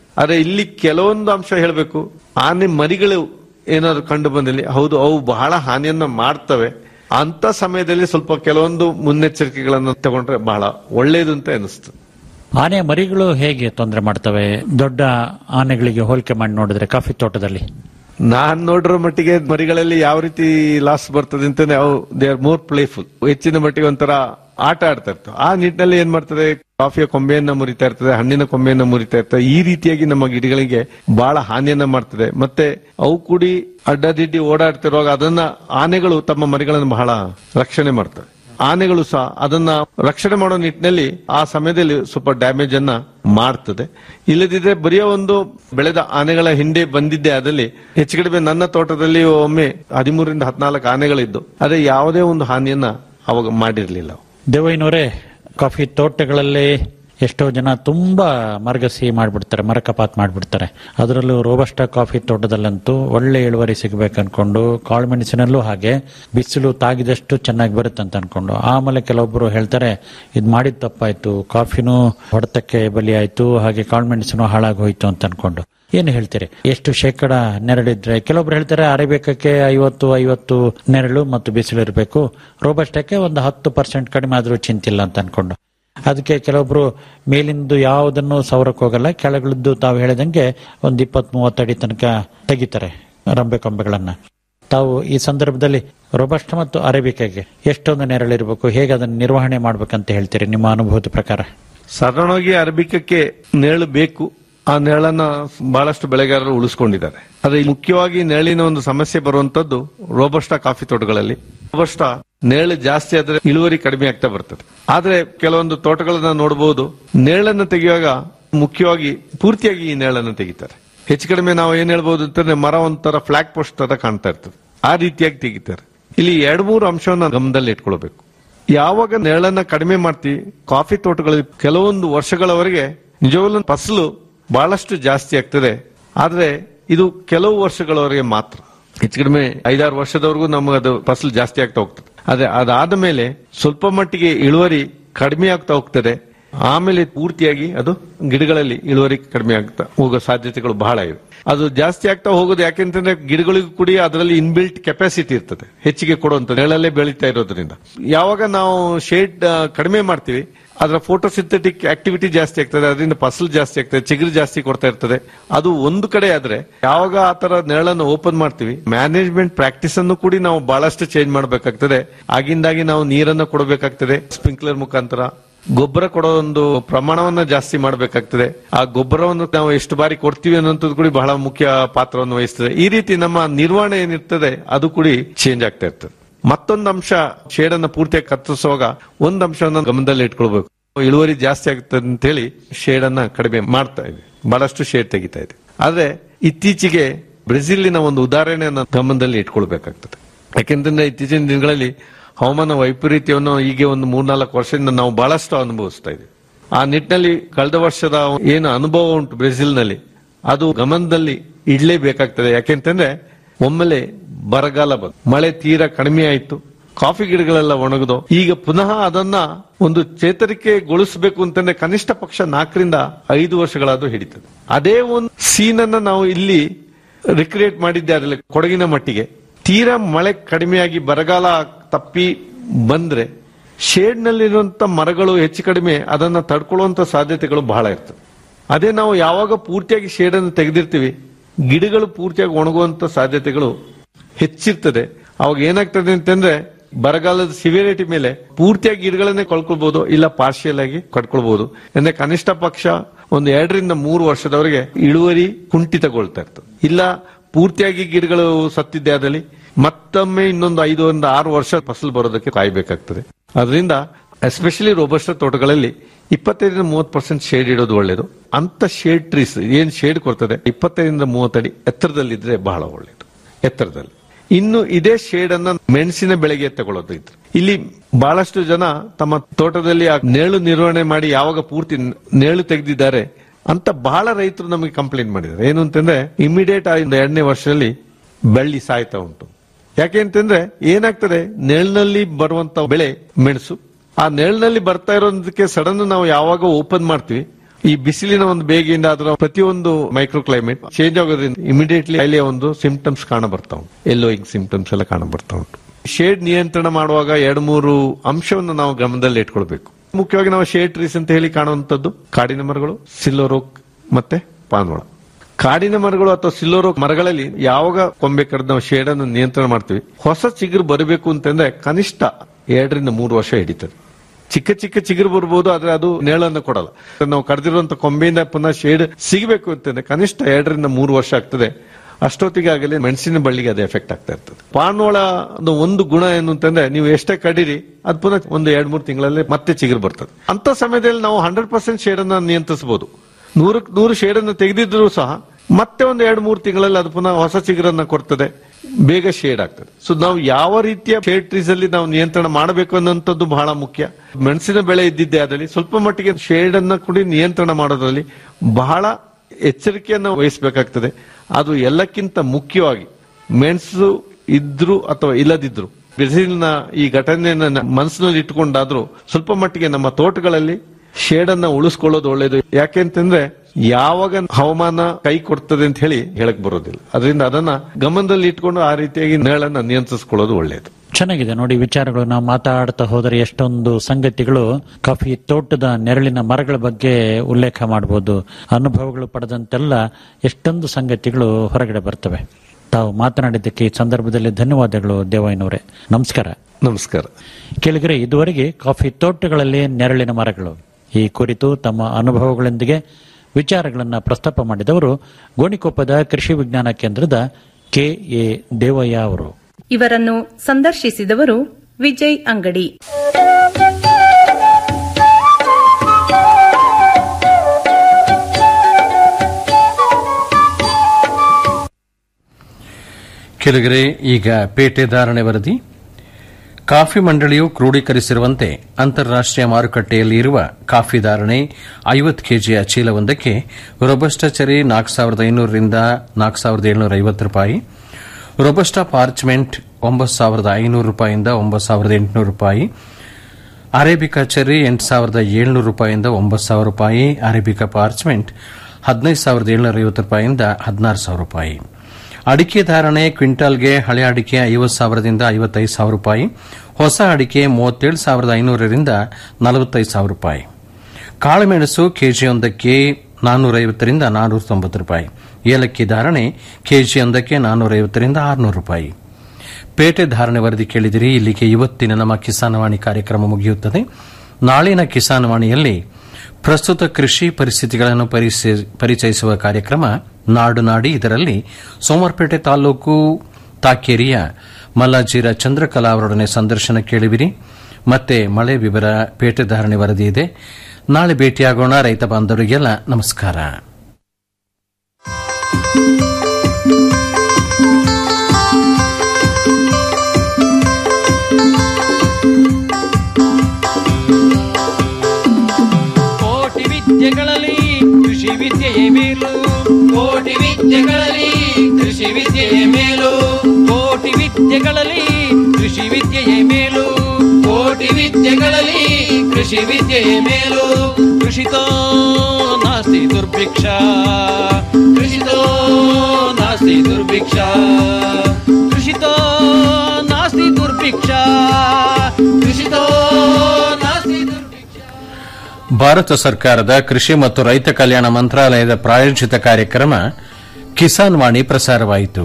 ಆದ್ರೆ ಇಲ್ಲಿ ಕೆಲವೊಂದು ಅಂಶ ಹೇಳಬೇಕು ಆನೆ ಮರಿಗಳು ಏನಾದ್ರು ಕಂಡು ಬಂದಲ್ಲಿ ಹೌದು ಅವು ಬಹಳ ಹಾನಿಯನ್ನ ಮಾಡ್ತವೆ ಅಂತ ಸಮಯದಲ್ಲಿ ಸ್ವಲ್ಪ ಕೆಲವೊಂದು ಮುನ್ನೆಚ್ಚರಿಕೆಗಳನ್ನು ತಗೊಂಡ್ರೆ ಬಹಳ ಒಳ್ಳೇದು ಅಂತ ಅನಿಸ್ತು ಆನೆ ಮರಿಗಳು ಹೇಗೆ ತೊಂದರೆ ಮಾಡ್ತವೆ ದೊಡ್ಡ ಆನೆಗಳಿಗೆ ಹೋಲಿಕೆ ಮಾಡಿ ನೋಡಿದ್ರೆ ಕಾಫಿ ತೋಟದಲ್ಲಿ ನಾನ್ ನೋಡಿರೋ ಮಟ್ಟಿಗೆ ಮರಿಗಳಲ್ಲಿ ಯಾವ ರೀತಿ ಲಾಸ್ ಬರ್ತದೆ ಅಂತಾನೆ ಅವು ದೇ ಆರ್ ಮೋರ್ ಪ್ಲೇಫುಲ್ ಹೆಚ್ಚಿನ ಮಟ್ಟಿಗೆ ಒಂಥರ ಆಟ ಆಡ್ತಾ ಇರ್ತವೆ ಆ ನಿಟ್ಟಿನಲ್ಲಿ ಏನ್ ಮಾಡ್ತದೆ ಕಾಫಿಯ ಕೊಂಬೆಯನ್ನ ಮುರಿತಾ ಇರ್ತದೆ ಹಣ್ಣಿನ ಕೊಂಬೆಯನ್ನ ಮುರಿತಾ ಇರ್ತದೆ ಈ ರೀತಿಯಾಗಿ ನಮ್ಮ ಗಿಡಗಳಿಗೆ ಬಹಳ ಹಾನಿಯನ್ನ ಮಾಡ್ತದೆ ಮತ್ತೆ ಅವು ಕೂಡಿ ಅಡ್ಡದಿಡ್ಡಿ ಓಡಾಡ್ತಿರುವಾಗ ಅದನ್ನ ಆನೆಗಳು ತಮ್ಮ ಮರಿಗಳನ್ನು ಬಹಳ ರಕ್ಷಣೆ ಮಾಡ್ತವೆ ಆನೆಗಳು ಸಹ ಅದನ್ನ ರಕ್ಷಣೆ ಮಾಡೋ ನಿಟ್ಟಿನಲ್ಲಿ ಆ ಸಮಯದಲ್ಲಿ ಸ್ವಲ್ಪ ಡ್ಯಾಮೇಜ್ ಅನ್ನ ಮಾಡ್ತದೆ ಇಲ್ಲದಿದ್ರೆ ಬರೆಯೋ ಒಂದು ಬೆಳೆದ ಆನೆಗಳ ಹಿಂದೆ ಬಂದಿದ್ದೆ ಅದಲ್ಲಿ ಹೆಚ್ಚು ಕಡಿಮೆ ನನ್ನ ತೋಟದಲ್ಲಿ ಒಮ್ಮೆ ಹದಿಮೂರರಿಂದ ಹದಿನಾಲ್ಕು ಆನೆಗಳಿದ್ದು ಅದೇ ಯಾವುದೇ ಒಂದು ಹಾನಿಯನ್ನ ಅವಾಗ ಮಾಡಿರ್ಲಿಲ್ಲ ದೇವಯ್ಯನವರೇ ಕಾಫಿ ತೋಟಗಳಲ್ಲಿ ಎಷ್ಟೋ ಜನ ತುಂಬಾ ಮರಗಸಿ ಮಾಡ್ಬಿಡ್ತಾರೆ ಮರ ಕಪಾತ್ ಮಾಡ್ಬಿಡ್ತಾರೆ ಅದರಲ್ಲೂ ರೋಬಸ್ಟ ಕಾಫಿ ತೋಟದಲ್ಲಂತೂ ಒಳ್ಳೆ ಇಳುವರಿ ಸಿಗ್ಬೇಕು ಅನ್ಕೊಂಡು ಕಾಳುಮೆಣಸಿನಲ್ಲೂ ಹಾಗೆ ಬಿಸಿಲು ತಾಗಿದಷ್ಟು ಚೆನ್ನಾಗಿ ಬರುತ್ತೆ ಅಂತ ಅನ್ಕೊಂಡು ಆಮೇಲೆ ಕೆಲವೊಬ್ಬರು ಹೇಳ್ತಾರೆ ಇದು ಮಾಡಿದ ತಪ್ಪಾಯ್ತು ಕಾಫಿನೂ ಹೊಡೆತಕ್ಕೆ ಬಲಿಯಾಯ್ತು ಹಾಗೆ ಕಾಳುಮೆಣಸಿನೂ ಹಾಳಾಗಿ ಹೋಯ್ತು ಅಂತ ಅನ್ಕೊಂಡು ಏನು ಹೇಳ್ತೀರಿ ಎಷ್ಟು ಶೇಕಡ ನೆರಳಿದ್ರೆ ಕೆಲವೊಬ್ರು ಹೇಳ್ತಾರೆ ಅರೇಬೇಕಕ್ಕೆ ಐವತ್ತು ಐವತ್ತು ನೆರಳು ಮತ್ತು ಬಿಸಿಲು ಇರಬೇಕು ರೋಬಸ್ಟಕ್ಕೆ ಒಂದು ಹತ್ತು ಪರ್ಸೆಂಟ್ ಕಡಿಮೆ ಆದ್ರೂ ಚಿಂತಿಲ್ಲ ಅಂತ ಅನ್ಕೊಂಡು ಅದಕ್ಕೆ ಕೆಲವೊಬ್ರು ಮೇಲಿಂದು ಯಾವುದನ್ನು ಸೌರಕ್ಕೆ ಹೋಗಲ್ಲ ಕೆಳಗಿಳಿದ್ದು ತಾವು ಹೇಳಿದಂಗೆ ಒಂದು ಇಪ್ಪತ್ತ್ ಮೂವತ್ತು ಅಡಿ ತನಕ ತೆಗಿತಾರೆ ರಂಬೆ ಕೊಂಬೆಗಳನ್ನ ತಾವು ಈ ಸಂದರ್ಭದಲ್ಲಿ ರೋಬಸ್ಟ್ ಮತ್ತು ಅರೇಬಿಕಾಗೆ ಎಷ್ಟೊಂದು ನೆರಳಿರಬೇಕು ಹೇಗೆ ಅದನ್ನು ನಿರ್ವಹಣೆ ಮಾಡ್ಬೇಕಂತ ಹೇಳ್ತೀರಿ ನಿಮ್ಮ ಅನುಭವದ ಪ್ರಕಾರ ಸಾಧಾರಣವಾಗಿ ಅರಬಿಕಕ್ಕೆ ನೆರಳು ಬೇಕು ಆ ನೆರಳನ್ನ ಬಹಳಷ್ಟು ಬೆಳೆಗಾರರು ಉಳಿಸ್ಕೊಂಡಿದ್ದಾರೆ ಆದ್ರೆ ಮುಖ್ಯವಾಗಿ ನೆರಳಿನ ಒಂದು ಸಮಸ್ಯೆ ಬರುವಂತದ್ದು ರೋಬಸ್ಟಾ ಕಾಫಿ ತೋಟಗಳಲ್ಲಿ ರೋಬಸ್ಟಾ ನೆರಳು ಜಾಸ್ತಿ ಆದ್ರೆ ಇಳುವರಿ ಕಡಿಮೆ ಆಗ್ತಾ ಬರ್ತದೆ ಆದ್ರೆ ಕೆಲವೊಂದು ತೋಟಗಳನ್ನ ನೋಡಬಹುದು ನೆರಳನ್ನು ತೆಗೆಯುವಾಗ ಮುಖ್ಯವಾಗಿ ಪೂರ್ತಿಯಾಗಿ ಈ ನೆರಳನ್ನು ತೆಗಿತಾರೆ ಹೆಚ್ಚು ಕಡಿಮೆ ನಾವು ಏನ್ ಹೇಳ್ಬಹುದು ಅಂತಂದ್ರೆ ಮರ ಒಂಥರ ಫ್ಲಾಗ್ ಪೋಸ್ಟ್ ತರ ಕಾಣ್ತಾ ಇರ್ತದೆ ಆ ರೀತಿಯಾಗಿ ತೆಗಿತಾರೆ ಇಲ್ಲಿ ಎರಡು ಮೂರು ಅಂಶವನ್ನ ಗಮನದಲ್ಲಿ ಇಟ್ಕೊಳ್ಬೇಕು ಯಾವಾಗ ನೆರಳನ್ನ ಕಡಿಮೆ ಮಾಡ್ತೀವಿ ಕಾಫಿ ತೋಟಗಳಲ್ಲಿ ಕೆಲವೊಂದು ವರ್ಷಗಳವರೆಗೆ ನಿಜವಾಗ್ಲೂ ಫಸಲು ಬಹಳಷ್ಟು ಜಾಸ್ತಿ ಆಗ್ತದೆ ಆದ್ರೆ ಇದು ಕೆಲವು ವರ್ಷಗಳವರೆಗೆ ಮಾತ್ರ ಹೆಚ್ಚು ಕಡಿಮೆ ಐದಾರು ವರ್ಷದವರೆಗೂ ನಮಗೆ ಅದು ಫಸಲು ಜಾಸ್ತಿ ಆಗ್ತಾ ಹೋಗ್ತದೆ ಆದ್ರೆ ಅದಾದ ಮೇಲೆ ಸ್ವಲ್ಪ ಮಟ್ಟಿಗೆ ಇಳುವರಿ ಕಡಿಮೆ ಆಗ್ತಾ ಹೋಗ್ತದೆ ಆಮೇಲೆ ಪೂರ್ತಿಯಾಗಿ ಅದು ಗಿಡಗಳಲ್ಲಿ ಇಳುವರಿ ಕಡಿಮೆ ಆಗ್ತಾ ಹೋಗೋ ಸಾಧ್ಯತೆಗಳು ಬಹಳ ಇವೆ ಅದು ಜಾಸ್ತಿ ಆಗ್ತಾ ಹೋಗೋದು ಯಾಕೆಂತಂದ್ರೆ ಗಿಡಗಳಿಗೂ ಕೂಡ ಅದರಲ್ಲಿ ಇನ್ಬಿಲ್ಟ್ ಕೆಪಾಸಿಟಿ ಇರ್ತದೆ ಹೆಚ್ಚಿಗೆ ಕೊಡುವಂತ ನೆರಳಲ್ಲೇ ಬೆಳೀತಾ ಇರೋದ್ರಿಂದ ಯಾವಾಗ ನಾವು ಶೇಡ್ ಕಡಿಮೆ ಮಾಡ್ತೀವಿ ಅದರ ಫೋಟೋಸಿಂಥೆಟಿಕ್ ಆಕ್ಟಿವಿಟಿ ಜಾಸ್ತಿ ಆಗ್ತದೆ ಅದರಿಂದ ಫಸಲು ಜಾಸ್ತಿ ಆಗ್ತದೆ ಚಿಗುರು ಜಾಸ್ತಿ ಕೊಡ್ತಾ ಇರ್ತದೆ ಅದು ಒಂದು ಕಡೆ ಆದ್ರೆ ಯಾವಾಗ ಆ ತರ ನೆರಳನ್ನು ಓಪನ್ ಮಾಡ್ತೀವಿ ಮ್ಯಾನೇಜ್ಮೆಂಟ್ ಪ್ರಾಕ್ಟೀಸ್ ಅನ್ನು ಕೂಡ ನಾವು ಬಹಳಷ್ಟು ಚೇಂಜ್ ಮಾಡಬೇಕಾಗ್ತದೆ ಆಗಿಂದಾಗಿ ನಾವು ನೀರನ್ನು ಕೊಡಬೇಕಾಗ್ತದೆ ಸ್ಪ್ರಿಂಕ್ಲರ್ ಮುಖಾಂತರ ಗೊಬ್ಬರ ಕೊಡೋ ಒಂದು ಪ್ರಮಾಣವನ್ನ ಜಾಸ್ತಿ ಮಾಡಬೇಕಾಗ್ತದೆ ಆ ಗೊಬ್ಬರವನ್ನು ನಾವು ಎಷ್ಟು ಬಾರಿ ಕೊಡ್ತೀವಿ ಅನ್ನೋಂಥದ್ದು ಕೂಡ ಬಹಳ ಮುಖ್ಯ ಪಾತ್ರವನ್ನು ವಹಿಸ್ತದೆ ಈ ರೀತಿ ನಮ್ಮ ನಿರ್ವಹಣೆ ಏನಿರ್ತದೆ ಅದು ಕೂಡ ಚೇಂಜ್ ಆಗ್ತಾ ಇರ್ತದೆ ಮತ್ತೊಂದು ಅಂಶ ಶೇಡ್ ಅನ್ನ ಪೂರ್ತಿಯಾಗಿ ಕತ್ತರಿಸುವಾಗ ಒಂದು ಅಂಶವನ್ನ ಗಮನದಲ್ಲಿ ಇಟ್ಕೊಳ್ಬೇಕು ಇಳುವರಿ ಜಾಸ್ತಿ ಆಗ್ತದೆ ಅಂತ ಹೇಳಿ ಶೇಡ್ ಅನ್ನ ಕಡಿಮೆ ಮಾಡ್ತಾ ಇದೆ ಬಹಳಷ್ಟು ಶೇಡ್ ತೆಗಿತಾ ಇದೆ ಆದ್ರೆ ಇತ್ತೀಚೆಗೆ ಬ್ರೆಜಿಲಿನ ಒಂದು ಉದಾಹರಣೆಯನ್ನ ಗಮನದಲ್ಲಿ ಇಟ್ಕೊಳ್ಬೇಕಾಗ್ತದೆ ಯಾಕೆಂತಂದ್ರೆ ಇತ್ತೀಚಿನ ದಿನಗಳಲ್ಲಿ ಹವಾಮಾನ ವೈಪರೀತ್ಯವನ್ನು ಈಗ ಒಂದು ಮೂರ್ನಾಲ್ಕು ವರ್ಷದಿಂದ ನಾವು ಬಹಳಷ್ಟು ಅನುಭವಿಸ್ತಾ ಇದ್ದೀವಿ ಆ ನಿಟ್ಟಿನಲ್ಲಿ ಕಳೆದ ವರ್ಷದ ಏನು ಅನುಭವ ಉಂಟು ಬ್ರೆಜಿಲ್ನಲ್ಲಿ ಅದು ಗಮನದಲ್ಲಿ ಇಡ್ಲೇಬೇಕಾಗ್ತದೆ ಯಾಕೆಂತಂದ್ರೆ ಒಮ್ಮೆಲೆ ಬರಗಾಲ ಬಂತು ಮಳೆ ತೀರಾ ಕಡಿಮೆ ಆಯ್ತು ಕಾಫಿ ಗಿಡಗಳೆಲ್ಲ ಒಣಗದು ಈಗ ಪುನಃ ಅದನ್ನ ಒಂದು ಚೇತರಿಕೆಗೊಳಿಸಬೇಕು ಅಂತಂದ್ರೆ ಕನಿಷ್ಠ ಪಕ್ಷ ನಾಲ್ಕರಿಂದ ಐದು ವರ್ಷಗಳಾದ್ರೂ ಹಿಡಿತದೆ ಅದೇ ಒಂದು ಸೀನ್ ಅನ್ನ ನಾವು ಇಲ್ಲಿ ರಿಕ್ರಿಯೇಟ್ ಮಾಡಿದ್ದೆ ಅದರಲ್ಲಿ ಕೊಡಗಿನ ಮಟ್ಟಿಗೆ ತೀರಾ ಮಳೆ ಕಡಿಮೆಯಾಗಿ ಬರಗಾಲ ತಪ್ಪಿ ಬಂದ್ರೆ ಶೇಡ್ ನಲ್ಲಿರುವಂತ ಮರಗಳು ಹೆಚ್ಚು ಕಡಿಮೆ ಅದನ್ನ ತಡ್ಕೊಳ್ಳುವಂತ ಸಾಧ್ಯತೆಗಳು ಬಹಳ ಇರ್ತವೆ ಅದೇ ನಾವು ಯಾವಾಗ ಪೂರ್ತಿಯಾಗಿ ಶೇಡ್ ಅನ್ನು ತೆಗೆದಿರ್ತೀವಿ ಗಿಡಗಳು ಪೂರ್ತಿಯಾಗಿ ಒಣಗುವಂತ ಸಾಧ್ಯತೆಗಳು ಹೆಚ್ಚಿರ್ತದೆ ಅವಾಗ ಏನಾಗ್ತದೆ ಅಂತಂದ್ರೆ ಬರಗಾಲದ ಸಿವಿಯರಿಟಿ ಮೇಲೆ ಪೂರ್ತಿಯಾಗಿ ಗಿಡಗಳನ್ನೇ ಕಳ್ಕೊಳ್ಬಹುದು ಇಲ್ಲ ಪಾರ್ಷಿಯಲ್ ಆಗಿ ಕಟ್ಕೊಳ್ಬಹುದು ಅಂದ್ರೆ ಕನಿಷ್ಠ ಪಕ್ಷ ಒಂದು ಎರಡರಿಂದ ಮೂರು ವರ್ಷದವರೆಗೆ ಇಳುವರಿ ಕುಂಠಿತಗೊಳ್ತಾ ಇರ್ತದೆ ಇಲ್ಲ ಪೂರ್ತಿಯಾಗಿ ಗಿಡಗಳು ಸತ್ತಿದ್ದೆ ಆದಲ್ಲಿ ಮತ್ತೊಮ್ಮೆ ಇನ್ನೊಂದು ಐದರಿಂದ ಆರು ವರ್ಷ ಫಸಲು ಬರೋದಕ್ಕೆ ಕಾಯಬೇಕಾಗ್ತದೆ ಅದರಿಂದ ಎಸ್ಪೆಷಲಿ ರೋಬಸ್ಟ ತೋಟಗಳಲ್ಲಿ ಇಪ್ಪತ್ತೈದರಿಂದ ಮೂವತ್ತು ಪರ್ಸೆಂಟ್ ಶೇಡ್ ಇಡೋದು ಒಳ್ಳೇದು ಅಂತ ಶೇಡ್ ಟ್ರೀಸ್ ಏನ್ ಶೇಡ್ ಕೊಡ್ತದೆ ಇಪ್ಪತ್ತೈದರಿಂದ ಮೂವತ್ತಡಿ ಎತ್ತರದಲ್ಲಿದ್ರೆ ಬಹಳ ಒಳ್ಳೇದು ಎತ್ತರದಲ್ಲಿ ಇನ್ನು ಇದೇ ಶೇಡ್ ಅನ್ನ ಮೆಣಸಿನ ಬೆಳೆಗೆ ತಗೊಳ್ಳೋದು ಇದ್ರೆ ಇಲ್ಲಿ ಬಹಳಷ್ಟು ಜನ ತಮ್ಮ ತೋಟದಲ್ಲಿ ಆ ನೇಳು ನಿರ್ವಹಣೆ ಮಾಡಿ ಯಾವಾಗ ಪೂರ್ತಿ ನೇಳು ತೆಗೆದಿದ್ದಾರೆ ಅಂತ ಬಹಳ ರೈತರು ನಮಗೆ ಕಂಪ್ಲೇಂಟ್ ಮಾಡಿದ್ದಾರೆ ಏನು ಅಂತಂದ್ರೆ ಇಮಿಡಿಯೇಟ್ ಆ ಒಂದು ಎರಡನೇ ವರ್ಷದಲ್ಲಿ ಬಳ್ಳಿ ಸಾಯ್ತಾ ಉಂಟು ಯಾಕೆ ಅಂತಂದ್ರೆ ಏನಾಗ್ತದೆ ನೆರಳಿನಲ್ಲಿ ಬರುವಂತ ಬೆಳೆ ಮೆಣಸು ಆ ನೆರಳಿನಲ್ಲಿ ಬರ್ತಾ ಇರೋದಕ್ಕೆ ಸಡನ್ ನಾವು ಯಾವಾಗ ಓಪನ್ ಮಾಡ್ತೀವಿ ಈ ಬಿಸಿಲಿನ ಒಂದು ಬೇಗೆಯಿಂದ ಅದರ ಪ್ರತಿಯೊಂದು ಮೈಕ್ರೋ ಕ್ಲೈಮೇಟ್ ಚೇಂಜ್ ಆಗೋದ್ರಿಂದ ಇಮಿಡಿಯೇಟ್ಲಿ ಅಲ್ಲಿ ಒಂದು ಸಿಂಪ್ಟಮ್ಸ್ ಕಾಣ ಬರ್ತಾ ಉಂಟು ಎಲ್ಲೋಯಿಂಗ್ ಸಿಂಪ್ಟಮ್ಸ್ ಎಲ್ಲ ಕಾಣ ಬರ್ತಾ ಉಂಟು ಶೇಡ್ ನಿಯಂತ್ರಣ ಮಾಡುವಾಗ ಎರಡು ಮೂರು ಅಂಶವನ್ನು ನಾವು ಗಮನದಲ್ಲಿ ಇಟ್ಕೊಳ್ಬೇಕು ಮುಖ್ಯವಾಗಿ ನಾವು ಶೇಡ್ ಟ್ರೀಸ್ ಅಂತ ಹೇಳಿ ಕಾಣುವಂತದ್ದು ಕಾಡಿನ ಮರಗಳು ಸಿಲ್ಲೋರೋಕ್ ಮತ್ತೆ ಪಾನ್ವಳ ಕಾಡಿನ ಮರಗಳು ಅಥವಾ ಸಿಲ್ಲೋರೋ ಮರಗಳಲ್ಲಿ ಯಾವಾಗ ಕೊಂಬೆ ಕರೆದು ನಾವು ಶೇಡ್ ಅನ್ನು ನಿಯಂತ್ರಣ ಮಾಡ್ತೀವಿ ಹೊಸ ಚಿಗುರು ಬರಬೇಕು ಅಂತಂದ್ರೆ ಕನಿಷ್ಠ ಎರಡರಿಂದ ಮೂರು ವರ್ಷ ಹಿಡಿತದೆ ಚಿಕ್ಕ ಚಿಕ್ಕ ಚಿಗುರು ಬರ್ಬೋದು ಆದ್ರೆ ಅದು ನೇಳನ್ನು ಕೊಡಲ್ಲ ನಾವು ಕಡ್ದಿರುವಂತ ಕೊಂಬೆಯಿಂದ ಪುನಃ ಶೇಡ್ ಸಿಗಬೇಕು ಅಂತಂದ್ರೆ ಕನಿಷ್ಠ ಎರಡರಿಂದ ಮೂರು ವರ್ಷ ಆಗ್ತದೆ ಅಷ್ಟೊತ್ತಿಗೆ ಆಗಲಿ ಮೆಣಸಿನ ಬಳ್ಳಿಗೆ ಅದು ಎಫೆಕ್ಟ್ ಆಗ್ತಾ ಇರ್ತದೆ ಪಾನೋಳ ಒಂದು ಗುಣ ಏನು ಅಂತಂದ್ರೆ ನೀವು ಎಷ್ಟೇ ಕಡಿರಿ ಅದು ಪುನಃ ಒಂದು ಎರಡ್ ಮೂರು ತಿಂಗಳಲ್ಲಿ ಮತ್ತೆ ಚಿಗುರು ಬರ್ತದೆ ಅಂತ ಸಮಯದಲ್ಲಿ ನಾವು ಹಂಡ್ರೆಡ್ ಪರ್ಸೆಂಟ್ ಶೇಡ್ ಅನ್ನ ನಿಯಂತ್ರಿಸಬಹುದು ನೂರಕ್ಕೆ ನೂರು ಶೇಡ್ ಅನ್ನು ತೆಗೆದಿದ್ರು ಸಹ ಮತ್ತೆ ಒಂದು ಎರಡು ಮೂರು ತಿಂಗಳಲ್ಲಿ ಅದು ಪುನಃ ಹೊಸ ಚಿಗುರನ್ನ ಕೊಡ್ತದೆ ಬೇಗ ಶೇಡ್ ಆಗ್ತದೆ ಸೊ ನಾವು ಯಾವ ರೀತಿಯ ಶೇಡ್ ಟ್ರೀಸ್ ಅಲ್ಲಿ ನಾವು ನಿಯಂತ್ರಣ ಮಾಡಬೇಕು ಅನ್ನೋಂಥದ್ದು ಬಹಳ ಮುಖ್ಯ ಮೆಣಸಿನ ಬೆಳೆ ಇದ್ದಿದ್ದೆ ಅದರಲ್ಲಿ ಸ್ವಲ್ಪ ಮಟ್ಟಿಗೆ ಶೇಡ್ ಅನ್ನ ಕೂಡ ನಿಯಂತ್ರಣ ಮಾಡೋದ್ರಲ್ಲಿ ಬಹಳ ಎಚ್ಚರಿಕೆಯನ್ನು ವಹಿಸಬೇಕಾಗ್ತದೆ ಅದು ಎಲ್ಲಕ್ಕಿಂತ ಮುಖ್ಯವಾಗಿ ಮೆಣಸು ಇದ್ರು ಅಥವಾ ಇಲ್ಲದಿದ್ರು ಬಿಸಿಲಿನ ಈ ಘಟನೆಯನ್ನ ಮನಸ್ಸಿನಲ್ಲಿ ಇಟ್ಟುಕೊಂಡಾದ್ರೂ ಸ್ವಲ್ಪ ಮಟ್ಟಿಗೆ ನಮ್ಮ ತೋಟಗಳಲ್ಲಿ ಶೇಡನ್ನ ಉಳಿಸ್ಕೊಳ್ಳೋದು ಒಳ್ಳೇದು ಯಾಕೆಂತಂದ್ರೆ ಯಾವಾಗ ಹವಾಮಾನ ಕೈ ಕೊಡ್ತದೆ ಅಂತ ಹೇಳಿ ಹೇಳಕ್ ಬರೋದಿಲ್ಲ ಅದರಿಂದ ಅದನ್ನ ಗಮನದಲ್ಲಿ ಇಟ್ಕೊಂಡು ಆ ರೀತಿಯಾಗಿ ನೆರಳನ್ನ ನಿಯಂತ್ರಿಸ್ಕೊಳ್ಳೋದು ಒಳ್ಳೇದು ಚೆನ್ನಾಗಿದೆ ನೋಡಿ ವಿಚಾರಗಳು ನಾವು ಮಾತಾಡ್ತಾ ಹೋದರೆ ಎಷ್ಟೊಂದು ಸಂಗತಿಗಳು ಕಾಫಿ ತೋಟದ ನೆರಳಿನ ಮರಗಳ ಬಗ್ಗೆ ಉಲ್ಲೇಖ ಮಾಡಬಹುದು ಅನುಭವಗಳು ಪಡೆದಂತೆಲ್ಲ ಎಷ್ಟೊಂದು ಸಂಗತಿಗಳು ಹೊರಗಡೆ ಬರ್ತವೆ ತಾವು ಮಾತನಾಡಿದ್ದಕ್ಕೆ ಈ ಸಂದರ್ಭದಲ್ಲಿ ಧನ್ಯವಾದಗಳು ದೇವಯ್ಯನವರೇ ನಮಸ್ಕಾರ ನಮಸ್ಕಾರ ಕೇಳಿದರೆ ಇದುವರೆಗೆ ಕಾಫಿ ತೋಟಗಳಲ್ಲಿ ನೆರಳಿನ ಮರಗಳು ಈ ಕುರಿತು ತಮ್ಮ ಅನುಭವಗಳೊಂದಿಗೆ ವಿಚಾರಗಳನ್ನು ಪ್ರಸ್ತಾಪ ಮಾಡಿದವರು ಗೋಣಿಕೊಪ್ಪದ ಕೃಷಿ ವಿಜ್ಞಾನ ಕೇಂದ್ರದ ಕೆ ಎ ದೇವಯ್ಯ ಅವರು ಇವರನ್ನು ಸಂದರ್ಶಿಸಿದವರು ವಿಜಯ್ ಅಂಗಡಿ ಕೆಳಗರೆ ಈಗ ಪೇಟೆ ಧಾರಣೆ ವರದಿ ಕಾಫಿ ಮಂಡಳಿಯು ಕ್ರೋಢೀಕರಿಸಿರುವಂತೆ ಅಂತಾರಾಷ್ಟೀಯ ಮಾರುಕಟ್ಟೆಯಲ್ಲಿ ಇರುವ ಕಾಫಿ ಧಾರಣೆ ಐವತ್ತು ಕೆಜಿಯ ಚೀಲವೊಂದಕ್ಕೆ ರೊಬಸ್ಟಾ ಚೆರಿ ನಾಲ್ಕು ಸಾವಿರದ ಐನೂರರಿಂದ ನಾಲ್ಕು ಸಾವಿರದ ಏಳ್ನೂರ ಐವತ್ತು ರೂಪಾಯಿ ರೊಬಸ್ಟಾ ಪಾರ್ಚ್ಮೆಂಟ್ ಒಂಬತ್ತು ಸಾವಿರದ ಐನೂರು ರೂಪಾಯಿಯಿಂದ ಒಂಬತ್ತು ಸಾವಿರದ ಎಂಟುನೂರು ರೂಪಾಯಿ ಅರೇಬಿಕಾ ಚೆರ್ರಿ ಎಂಟು ಸಾವಿರದ ಏಳ್ನೂರು ರೂಪಾಯಿಯಿಂದ ಒಂಬತ್ತು ಸಾವಿರ ರೂಪಾಯಿ ಅರೇಬಿಕಾ ಪಾರ್ಚ್ಮೆಂಟ್ ಹದಿನೈದು ಸಾವಿರದ ಏಳ್ನೂರ ಐವತ್ತು ರೂಪಾಯಿಯಿಂದ ಹದಿನಾರು ಸಾವಿರ ರೂಪಾಯಿ ಅಡಿಕೆ ಧಾರಣೆ ಕ್ವಿಂಟಾಲ್ಗೆ ಹಳೆ ಅಡಿಕೆ ಐವತ್ತು ಸಾವಿರದಿಂದ ಐವತ್ತೈದು ಸಾವಿರ ರೂಪಾಯಿ ಹೊಸ ಅಡಿಕೆ ಮೂವತ್ತೇಳು ಸಾವಿರದ ಐನೂರರಿಂದ ನಲವತ್ತೈದು ಸಾವಿರ ರೂಪಾಯಿ ಕಾಳುಮೆಣಸು ಕೆಜಿಯೊಂದಕ್ಕೆ ನಾನ್ನೂರೈವತ್ತರಿಂದ ನಾನ್ನೂರ ತೊಂಬತ್ತು ರೂಪಾಯಿ ಏಲಕ್ಕಿ ಧಾರಣೆ ಕೆಜಿಯೊಂದಕ್ಕೆ ನಾನ್ನೂರೈವತ್ತರಿಂದ ಆರುನೂರು ರೂಪಾಯಿ ಪೇಟೆ ಧಾರಣೆ ವರದಿ ಕೇಳಿದಿರಿ ಇಲ್ಲಿಗೆ ಇವತ್ತಿನ ನಮ್ಮ ಕಿಸಾನವಾಣಿ ಕಾರ್ಯಕ್ರಮ ಮುಗಿಯುತ್ತದೆ ನಾಳಿನ ಕಿಸಾನವಾಣಿಯಲ್ಲಿ ಪ್ರಸ್ತುತ ಕೃಷಿ ಪರಿಸ್ಥಿತಿಗಳನ್ನು ಪರಿಚಯಿಸುವ ಕಾರ್ಯಕ್ರಮ ನಾಡು ನಾಡಿ ಇದರಲ್ಲಿ ಸೋಮವಾರಪೇಟೆ ತಾಲೂಕು ತಾಕೇರಿಯ ಮಲ್ಲಾಜೀರ ಚಂದ್ರಕಲಾ ಅವರೊಡನೆ ಸಂದರ್ಶನ ಕೇಳಿವಿರಿ ಮತ್ತೆ ಮಳೆ ವಿವರ ಪೇಟೆ ಧಾರಣೆ ವರದಿ ಇದೆ ನಾಳೆ ಭೇಟಿಯಾಗೋಣ ರೈತ ಬಾಂಧವರಿಗೆಲ್ಲ ನಮಸ್ಕಾರ ಕೋಟಿ ವಿದ್ಯೆಗಳಲ್ಲಿ ಕೃಷಿ ವಿದ್ಯೆಯೇ ಮೇಲು ಕೋಟಿ ವಿದ್ಯೆಗಳಲ್ಲಿ ಕೃಷಿ ವಿದ್ಯೆಯೇ ಮೇಲು ಕೋಟಿ ವಿದ್ಯೆಗಳಲ್ಲಿ ಕೃಷಿ ವಿದ್ಯೆಯೇ ಮೇಲು ಕೋಟಿ ವಿದ್ಯೆಗಳಲ್ಲಿ ಕೃಷಿ ವಿದ್ಯೆಯೇ ಮೇಲು ಕೃಷಿತೋ ನಾಸ್ತಿ ದುರ್ಭಿಕ್ಷ ಕೃಷಿತೋ ನಾಸ್ತಿ ದುರ್ಭಿಕ್ಷ ಕೃಷಿತೋ ನಾಸ್ತಿ ದುರ್ಭಿಕ್ಷ ಕೃಷಿತೋ ನಾಸ್ತಿ ದುರ್ಭಿಕ್ಷ ಭಾರತ ಸರ್ಕಾರದ ಕೃಷಿ ಮತ್ತು ರೈತ ಕಲ್ಯಾಣ ಮಂತ್ರಾಲಯದ ಪ್ರಾಯೋಜಿತ ಕಾರ್ಯಕ್ರಮ ಕಿಸಾನ್ ವಾಣಿ ಪ್ರಸಾರವಾಯಿತು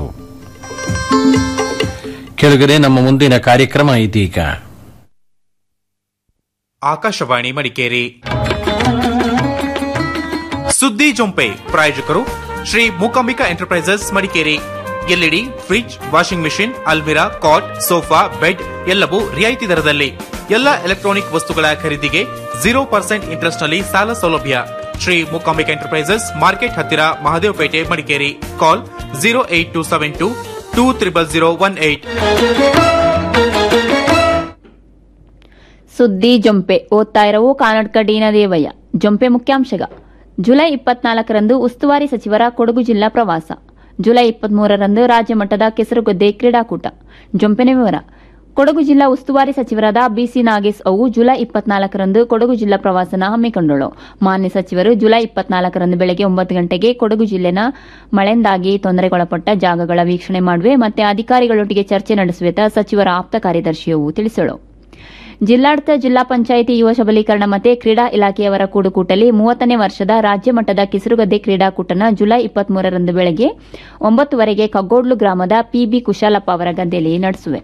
ಕೆಳಗಡೆ ನಮ್ಮ ಮುಂದಿನ ಕಾರ್ಯಕ್ರಮ ಇದೀಗ ಆಕಾಶವಾಣಿ ಮಡಿಕೇರಿ ಸುದ್ದಿ ಜೊಂಪೆ ಪ್ರಾಯೋಜಕರು Shri Mookambika enterprises Madikeri LED fridge washing machine ಅಲ್ಮಿರಾ ಕಾಟ್ ಸೋಫಾ ಬೆಡ್ ಎಲ್ಲವೂ ರಿಯಾಯಿತಿ ದರದಲ್ಲಿ ಎಲ್ಲ ಎಲೆಕ್ಟ್ರಾನಿಕ್ ವಸ್ತುಗಳ ಖರೀದಿಗೆ ಜೀರೋ ಪರ್ಸೆಂಟ್ ಇಂಟ್ರೆಸ್ಟ್ ನಲ್ಲಿ ಸಾಲ ಸೌಲಭ್ಯ ಶ್ರೀ ಮೂಕಾಂಬಿಕಾ ಎಂಟರ್ಪ್ರೈಸಸ್ ಮಾರ್ಕೆಟ್ ಹತ್ತಿರ Mahadevapete Madikeri call zero eight two seven two two triple zero one eight ಸುದ್ದಿ ಜೊಂಪೆ ಓದ್ತಾ ಇರವು ಕಾನಡ್ಕ ಡಿನ ದೇವಯ್ಯ ಜೊಂಪೆ ಮುಖ್ಯಾಂಶಗ ಜುಲೈ ಇಪ್ಪತ್ನಾಲ್ಕರಂದು ಉಸ್ತುವಾರಿ ಸಚಿವರ ಕೊಡಗು ಜಿಲ್ಲಾ ಪ್ರವಾಸ ಜುಲೈ ಇಪ್ಪತ್ಮೂರರಂದು ರಾಜ್ಯ ಮಟ್ಟದ ಕೆಸರುಗದ್ದೆ ಕ್ರೀಡಾಕೂಟ ಜೊಂಪೆನ ವಿವರ ಕೊಡಗು ಜಿಲ್ಲಾ ಉಸ್ತುವಾರಿ ಸಚಿವರಾದ ಬಿಸಿ ನಾಗೇಶ್ ಅವು ಜುಲೈ ಇಪ್ಪತ್ನಾಲ್ಕರಂದು ಕೊಡಗು ಜಿಲ್ಲಾ ಪ್ರವಾಸನ ಹಮ್ಮಿಕೊಂಡಳು ಮಾನ್ಯ ಸಚಿವರು ಜುಲೈ ಇಪ್ಪತ್ನಾಲ್ಕರಂದು ಬೆಳಗ್ಗೆ ಒಂಬತ್ತು ಗಂಟೆಗೆ ಕೊಡಗು ಜಿಲ್ಲೆನ ಮಳೆಯಿಂದಾಗಿ ತೊಂದರೆಗೊಳಪಟ್ಟ ಜಾಗಗಳ ವೀಕ್ಷಣೆ ಮಾಡುವೆ ಮತ್ತೆ ಅಧಿಕಾರಿಗಳೊಟ್ಟಿಗೆ ಚರ್ಚೆ ನಡೆಸುವೆ ಸಚಿವರ ಆಪ್ತ ಕಾರ್ಯದರ್ಶಿಯವು ತಿಳಿಸಳು ಜಿಲ್ಲಾಡಳಿತ ಜಿಲ್ಲಾ ಪಂಚಾಯಿತಿ ಯುವ ಸಬಲೀಕರಣ ಮತ್ತು ಕ್ರೀಡಾ ಇಲಾಖೆಯವರ ಕೂಡುಕೂಟಲಿ ಮೂವತ್ತನೇ ವರ್ಷದ ರಾಜ್ಯ ಮಟ್ಟದ ಕಿಸರುಗದ್ದೆ ಕ್ರೀಡಾಕೂಟನ ಜುಲೈ ಇಪ್ಪತ್ಮೂರರಂದು ಬೆಳಗ್ಗೆ ಒಂಬತ್ತುವರೆಗೆ ಕಗ್ಗೋಡ್ಲು ಗ್ರಾಮದ ಪಿಬಿ ಕುಶಾಲಪ್ಪ ಅವರ ಗದ್ದೆಯಲ್ಲಿ ನಡೆಸುವೆ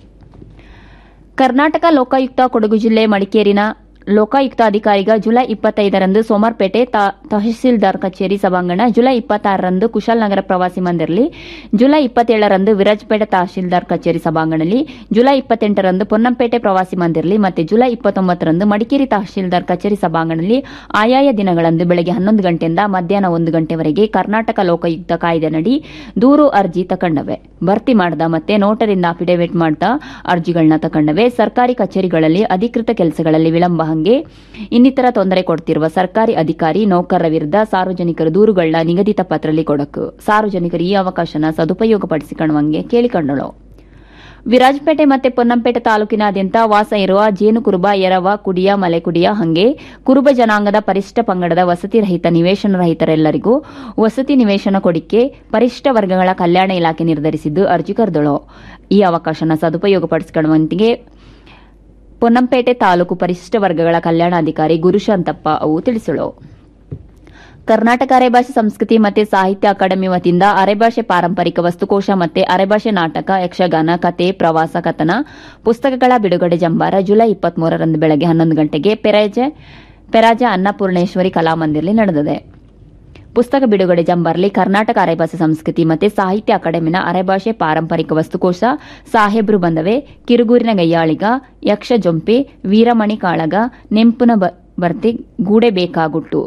ಕರ್ನಾಟಕ ಲೋಕಾಯುಕ್ತ ಕೊಡಗು ಜಿಲ್ಲೆ ಮಡಿಕೇರಿನ ಲೋಕಾಯುಕ್ತ ಅಧಿಕಾರಿಗ ಜುಲೈ ಇಪ್ಪತ್ತೈದರಂದು ಸೋಮವಾರಪೇಟೆ ತಾ- ತಹಶೀಲ್ದಾರ್ ಕಚೇರಿ ಸಭಾಂಗಣ ಜುಲೈ ಇಪ್ಪತ್ತಾರರಂದು ಕುಶಾಲನಗರ ಪ್ರವಾಸಿ ಮಂದಿರಲಿ ಜುಲೈ ಇಪ್ಪತ್ತೇಳರಂದು ವಿರಾಜಪೇಟೆ ತಹಶೀಲ್ದಾರ್ ಕಚೇರಿ ಸಭಾಂಗಣಲಿ ಜುಲೈ ಇಪ್ಪತ್ತೆಂಟರಂದು ಪೊನ್ನಂಪೇಟೆ ಪ್ರವಾಸಿ ಮಂದಿರಲಿ ಮತ್ತು ಜುಲೈ ಇಪ್ಪತ್ತೊಂಬತ್ತರಂದು ಮಡಿಕೇರಿ ತಹಶೀಲ್ದಾರ್ ಕಚೇರಿ ಸಭಾಂಗಣಲಿ ಆಯಾಯ ದಿನಗಳಂದು ಬೆಳಗ್ಗೆ ಹನ್ನೊಂದು ಗಂಟೆಯಿಂದ ಮಧ್ಯಾಹ್ನ ಒಂದು ಗಂಟೆವರೆಗೆ ಕರ್ನಾಟಕ ಲೋಕಾಯುಕ್ತ ಕಾಯ್ದೆನಡಿ ದೂರು ಅರ್ಜಿ ತಕೊಂಡವೆ ಭರ್ತಿ ಮಾಡ್ದ ಮತ್ತೆ ನೋಟರಿಂದ ಅಫಿಡೇವಿಟ್ ಮಾಡ್ದ ಅರ್ಜಿಗಳನ್ನ ತಕೊಂಡವೆ ಸರ್ಕಾರಿ ಕಚೇರಿಗಳಲ್ಲಿ ಅಧಿಕೃತ ಕೆಲಸಗಳಲ್ಲಿ ವಿಳಂಬ ಹಂಗೆ ಇನ್ನಿತರ ತೊಂದರೆ ಕೊಡ್ತಿರುವ ಸರ್ಕಾರಿ ಅಧಿಕಾರಿ ನೌಕರರ ವಿರುದ್ಧ ಸಾರ್ವಜನಿಕರು ದೂರುಗಳನ್ನ ನಿಗದಿತ ಪತ್ರದಲ್ಲಿ ಕೊಡಕು ಸಾರ್ವಜನಿಕರು ಈ ಅವಕಾಶನ ಸದುಪಯೋಗಪಡಿಸಿಕೊಳ್ಳುವಂಗೆ ಕೇಳಿಕೊಂಡಳು ವಿರಾಜಪೇಟೆ ಮತ್ತೆ ಪೊನ್ನಂಪೇಟೆ ತಾಲೂಕಿನಾದ್ಯಂತ ವಾಸ ಇರುವ ಜೇನು ಕುರುಬ ಎರವ ಕುಡಿಯ ಮಲೆಕುಡಿಯ ಹಂಗೆ ಕುರುಬ ಜನಾಂಗದ ಪರಿಷ್ಠ ಪಂಗಡದ ವಸತಿ ರಹಿತ ನಿವೇಶನ ರಹಿತರೆಲ್ಲರಿಗೂ ವಸತಿ ನಿವೇಶನ ಕೊಡಿಕೆ ಪರಿಷ್ಠ ವರ್ಗಗಳ ಕಲ್ಯಾಣ ಇಲಾಖೆ ನಿರ್ಧರಿಸಿದ್ದು ಅರ್ಜಿ ಕರೆದಳು ಈ ಅವಕಾಶನ ಸದುಪಯೋಗಪಡಿಸಿಕೊಳ್ಳುವಂತೆಗೆ ಪೊನ್ನಂಪೇಟೆ ತಾಲೂಕು ಪರಿಶಿಷ್ಟ ವರ್ಗಗಳ ಕಲ್ಯಾಣಾಧಿಕಾರಿ ಗುರುಶಾಂತಪ್ಪ ಅವು ತಿಳಿಸಳು ಕರ್ನಾಟಕ ಅರೆಭಾಷೆ ಸಂಸ್ಕೃತಿ ಮತ್ತು ಸಾಹಿತ್ಯ ಅಕಾಡೆಮಿ ವತಿಯಿಂದ ಅರೆಭಾಷೆ ಪಾರಂಪರಿಕ ವಸ್ತುಕೋಶ ಮತ್ತು ಅರೆಭಾಷೆ ನಾಟಕ ಯಕ್ಷಗಾನ ಕತೆ ಪ್ರವಾಸ ಕಥನ ಪುಸ್ತಕಗಳ ಬಿಡುಗಡೆ ಜಂಬಾರ ಜುಲೈ ಇಪ್ಪತ್ಮೂರರಂದು ಬೆಳಗ್ಗೆ ಹನ್ನೊಂದು ಗಂಟೆಗೆ ಪೆರಾಜೆ ಪೆರಾಜ ಅನ್ನಪೂರ್ಣೇಶ್ವರಿ ಕಲಾಮಂದಿರಲಿ ನಡೆದಿದೆ ಪುಸ್ತಕ ಬಿಡುಗಡೆ ಜಂಬರ್ಲಿ ಕರ್ನಾಟಕ ಅರೆಭಾಷೆ ಸಂಸ್ಕೃತಿ ಮತ್ತು ಸಾಹಿತ್ಯ ಅಕಾಡೆಮಿನ ಅರೆಭಾಷೆ ಪಾರಂಪರಿಕ ವಸ್ತುಕೋಶ ಸಾಹೇಬ್ರು ಬಂದವೆ ಕಿರುಗೂರಿನ ಗಯ್ಯಾಳಿಗ ಯಕ್ಷ ಜೊಂಪೆ ವೀರಮಣಿ ಕಾಳಗ ನೆಂಪುನ ಬ- ಬರ್ತಿ ಗೂಡೆ ಬೇಕಾಗುಟ್ಟು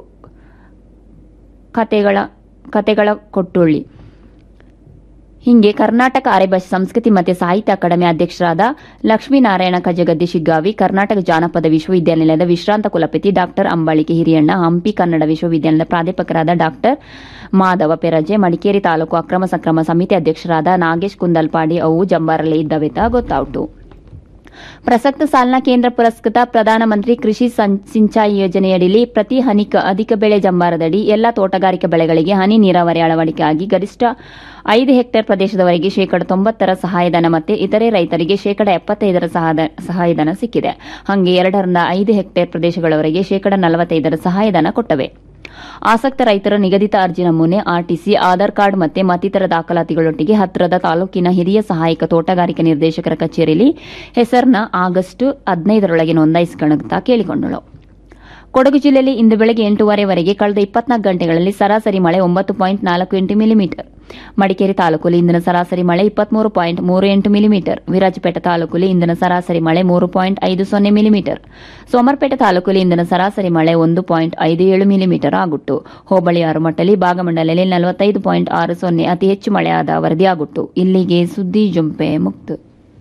ಕತೆಗಳ ಕತೆಗಳ ಕೊಟ್ಟುಳ್ಳಿ ಹಿಂಗೆ ಕರ್ನಾಟಕ ಅರೆಭಾಷೆ ಸಂಸ್ಕೃತಿ ಮತ್ತು ಸಾಹಿತ್ಯ ಅಕಾಡೆಮಿ ಅಧ್ಯಕ್ಷರಾದ ಲಕ್ಷ್ಮೀನಾರಾಯಣ ಕಜಗದ್ದೆ ಶಿಗ್ಗಾವಿ ಕರ್ನಾಟಕ ಜಾನಪದ ವಿಶ್ವವಿದ್ಯಾನಿಲಯದ ವಿಶ್ರಾಂತ ಕುಲಪತಿ ಡಾಕ್ಟರ್ ಅಂಬಾಳಿಕೆ ಹಿರಿಯಣ್ಣ ಹಂಪಿ ಕನ್ನಡ ವಿಶ್ವವಿದ್ಯಾಲಯದ ಪ್ರಾಧ್ಯಾಪಕರಾದ ಡಾಕ್ಟರ್ ಮಾಧವ ಪೆರಜೆ ಮಡಿಕೇರಿ ತಾಲೂಕು ಅಕ್ರಮ ಸಕ್ರಮ ಸಮಿತಿ ಅಧ್ಯಕ್ಷರಾದ ನಾಗೇಶ್ ಕುಂದಲ್ಪಾಡಿ ಅವು ಜಂಬಾರಲ್ಲೇ ಇದ್ದವೆತ ಗೊತ್ತಾಯಿತು ಪ್ರಸಕ್ತ ಸಾಲಿನ ಕೇಂದ್ರ ಪುರಸ್ಕೃತ ಪ್ರಧಾನಮಂತ್ರಿ ಕೃಷಿ ಸಂ- ಸಿಂಚಾಯಿ ಯೋಜನೆಯಡಿಲಿ ಪ್ರತಿ ಹನಿಕ ಅಧಿಕ ಬೆಳೆ ಜಂಬಾರದಡಿ ಎಲ್ಲಾ ತೋಟಗಾರಿಕೆ ಬೆಳೆಗಳಿಗೆ ಹನಿ ನೀರಾವರಿ ಅಳವಡಿಕೆಯಾಗಿ ಗರಿಷ್ಠ ಐದು ಹೆಕ್ಟೇರ್ ಪ್ರದೇಶದವರೆಗೆ ಶೇಕಡ ತೊಂಬತ್ತರ ಸಹಾಯಧನ ಮತ್ತು ಇತರೆ ರೈತರಿಗೆ ಶೇಕಡ ಎಪ್ಪತ್ತೈದರ ಸಹಾಯ- ಸಹಾಯಧನ ಸಿಕ್ಕಿದೆ ಹಾಗೆ ಎರಡರಿಂದ ಐದು ಹೆಕ್ಟೇರ್ ಪ್ರದೇಶಗಳವರೆಗೆ ಶೇಕಡ ನಲವತ್ತೈದರ ಸಹಾಯಧನ ಕೊಟ್ಟವೆ ಆಸಕ್ತ ರೈತರ ನಿಗದಿತ ಅರ್ಜಿ ನಮೂನೆ ಆರ್ಟಿಸಿ ಆಧಾರ್ ಕಾರ್ಡ್ ಮತ್ತೆ ಮತ್ತಿತರ ದಾಖಲಾತಿಗಳೊಟ್ಟಿಗೆ ಹತ್ತಿರದ ತಾಲೂಕಿನ ಹಿರಿಯ ಸಹಾಯಕ ತೋಟಗಾರಿಕೆ ನಿರ್ದೇಶಕರ ಕಚೇರಿಯಲ್ಲಿ ಹೆಸರನ್ನ ಆಗಸ್ಟ್ ಹದಿನೈದರೊಳಗೆ ನೋಂದಾಯಿಸಿಕೊಳ್ಳುತ್ತಾ ಕೇಳಿಕೊಂಡಳು ಕೊಡಗು ಜಿಲ್ಲೆಯಲ್ಲಿ ಇಂದು ಬೆಳಗ್ಗೆ ಎಂಟೂವರೆವರೆಗೆ ಕಳೆದ ಇಪ್ಪತ್ನಾಲ್ಕು ಗಂಟೆಗಳಲ್ಲಿ ಸರಾಸರಿ ಮಳೆ ಒಂಬತ್ತು ಪಾಯಿಂಟ್ ನಾಲ್ಕು ಎಂಟು ಮಿಲಿಮೀಟರ್ ಮಡಿಕೇರಿ ತಾಲೂಕಲ್ಲಿ ಇಂದಿನ ಸರಾಸರಿ ಮಳೆ ಇಪ್ಪತ್ಮೂರು ಪಾಯಿಂಟ್ ಮೂರು ಎಂಟು ಮಿಲಿಮೀಟರ್ ವಿರಾಜಪೇಟೆ ತಾಲೂಕಲ್ಲಿ ಇಂದಿನ ಸರಾಸರಿ ಮಳೆ ಮೂರು ಪಾಯಿಂಟ್ ಐದು ಸೊನ್ನೆ ಮಿಲಿಮೀಟರ್ ಸೋಮರ್ಪೇಟೆ ತಾಲೂಕಲ್ಲಿ ಇಂದಿನ ಸರಾಸರಿ ಮಳೆ ಒಂದು ಪಾಯಿಂಟ್ ಐದು ಏಳು ಮಿಲಿಮೀಟರ್ ಆಗಿತ್ತು ಹೋಬಳಿ ಆರುಮಟ್ಟಲಿ ಭಾಗಮಂಡಲದಲ್ಲಿ ನಲವತ್ತೈದು ಪಾಯಿಂಟ್ ಆರು ಸೊನ್ನೆ ಅತಿ ಹೆಚ್ಚು ಮಳೆಯಾದ ವರದಿಯಾಗಿತ್ತು ಇಲ್ಲಿಗೆ ಸುದ್ದಿ ಜೊಂಪೆ ಮುಕ್ತು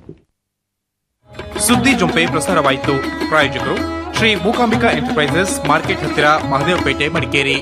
ಸುದ್ದಿ ಜೊಂಪೆ ಪ್ರಸಾರವಾಯಿತು ಪ್ರಾಯೋಜಕರು ಶ್ರೀ ಮೂಕಾಂಬಿಕಾ ಎಂಟರ್ಪ್ರೈಸಸ್ ಮಾರ್ಕೆಟ್ ಹತ್ತಿರ ಮಹದೇವಪೇಟೆ ಮಡಿಕೇರಿ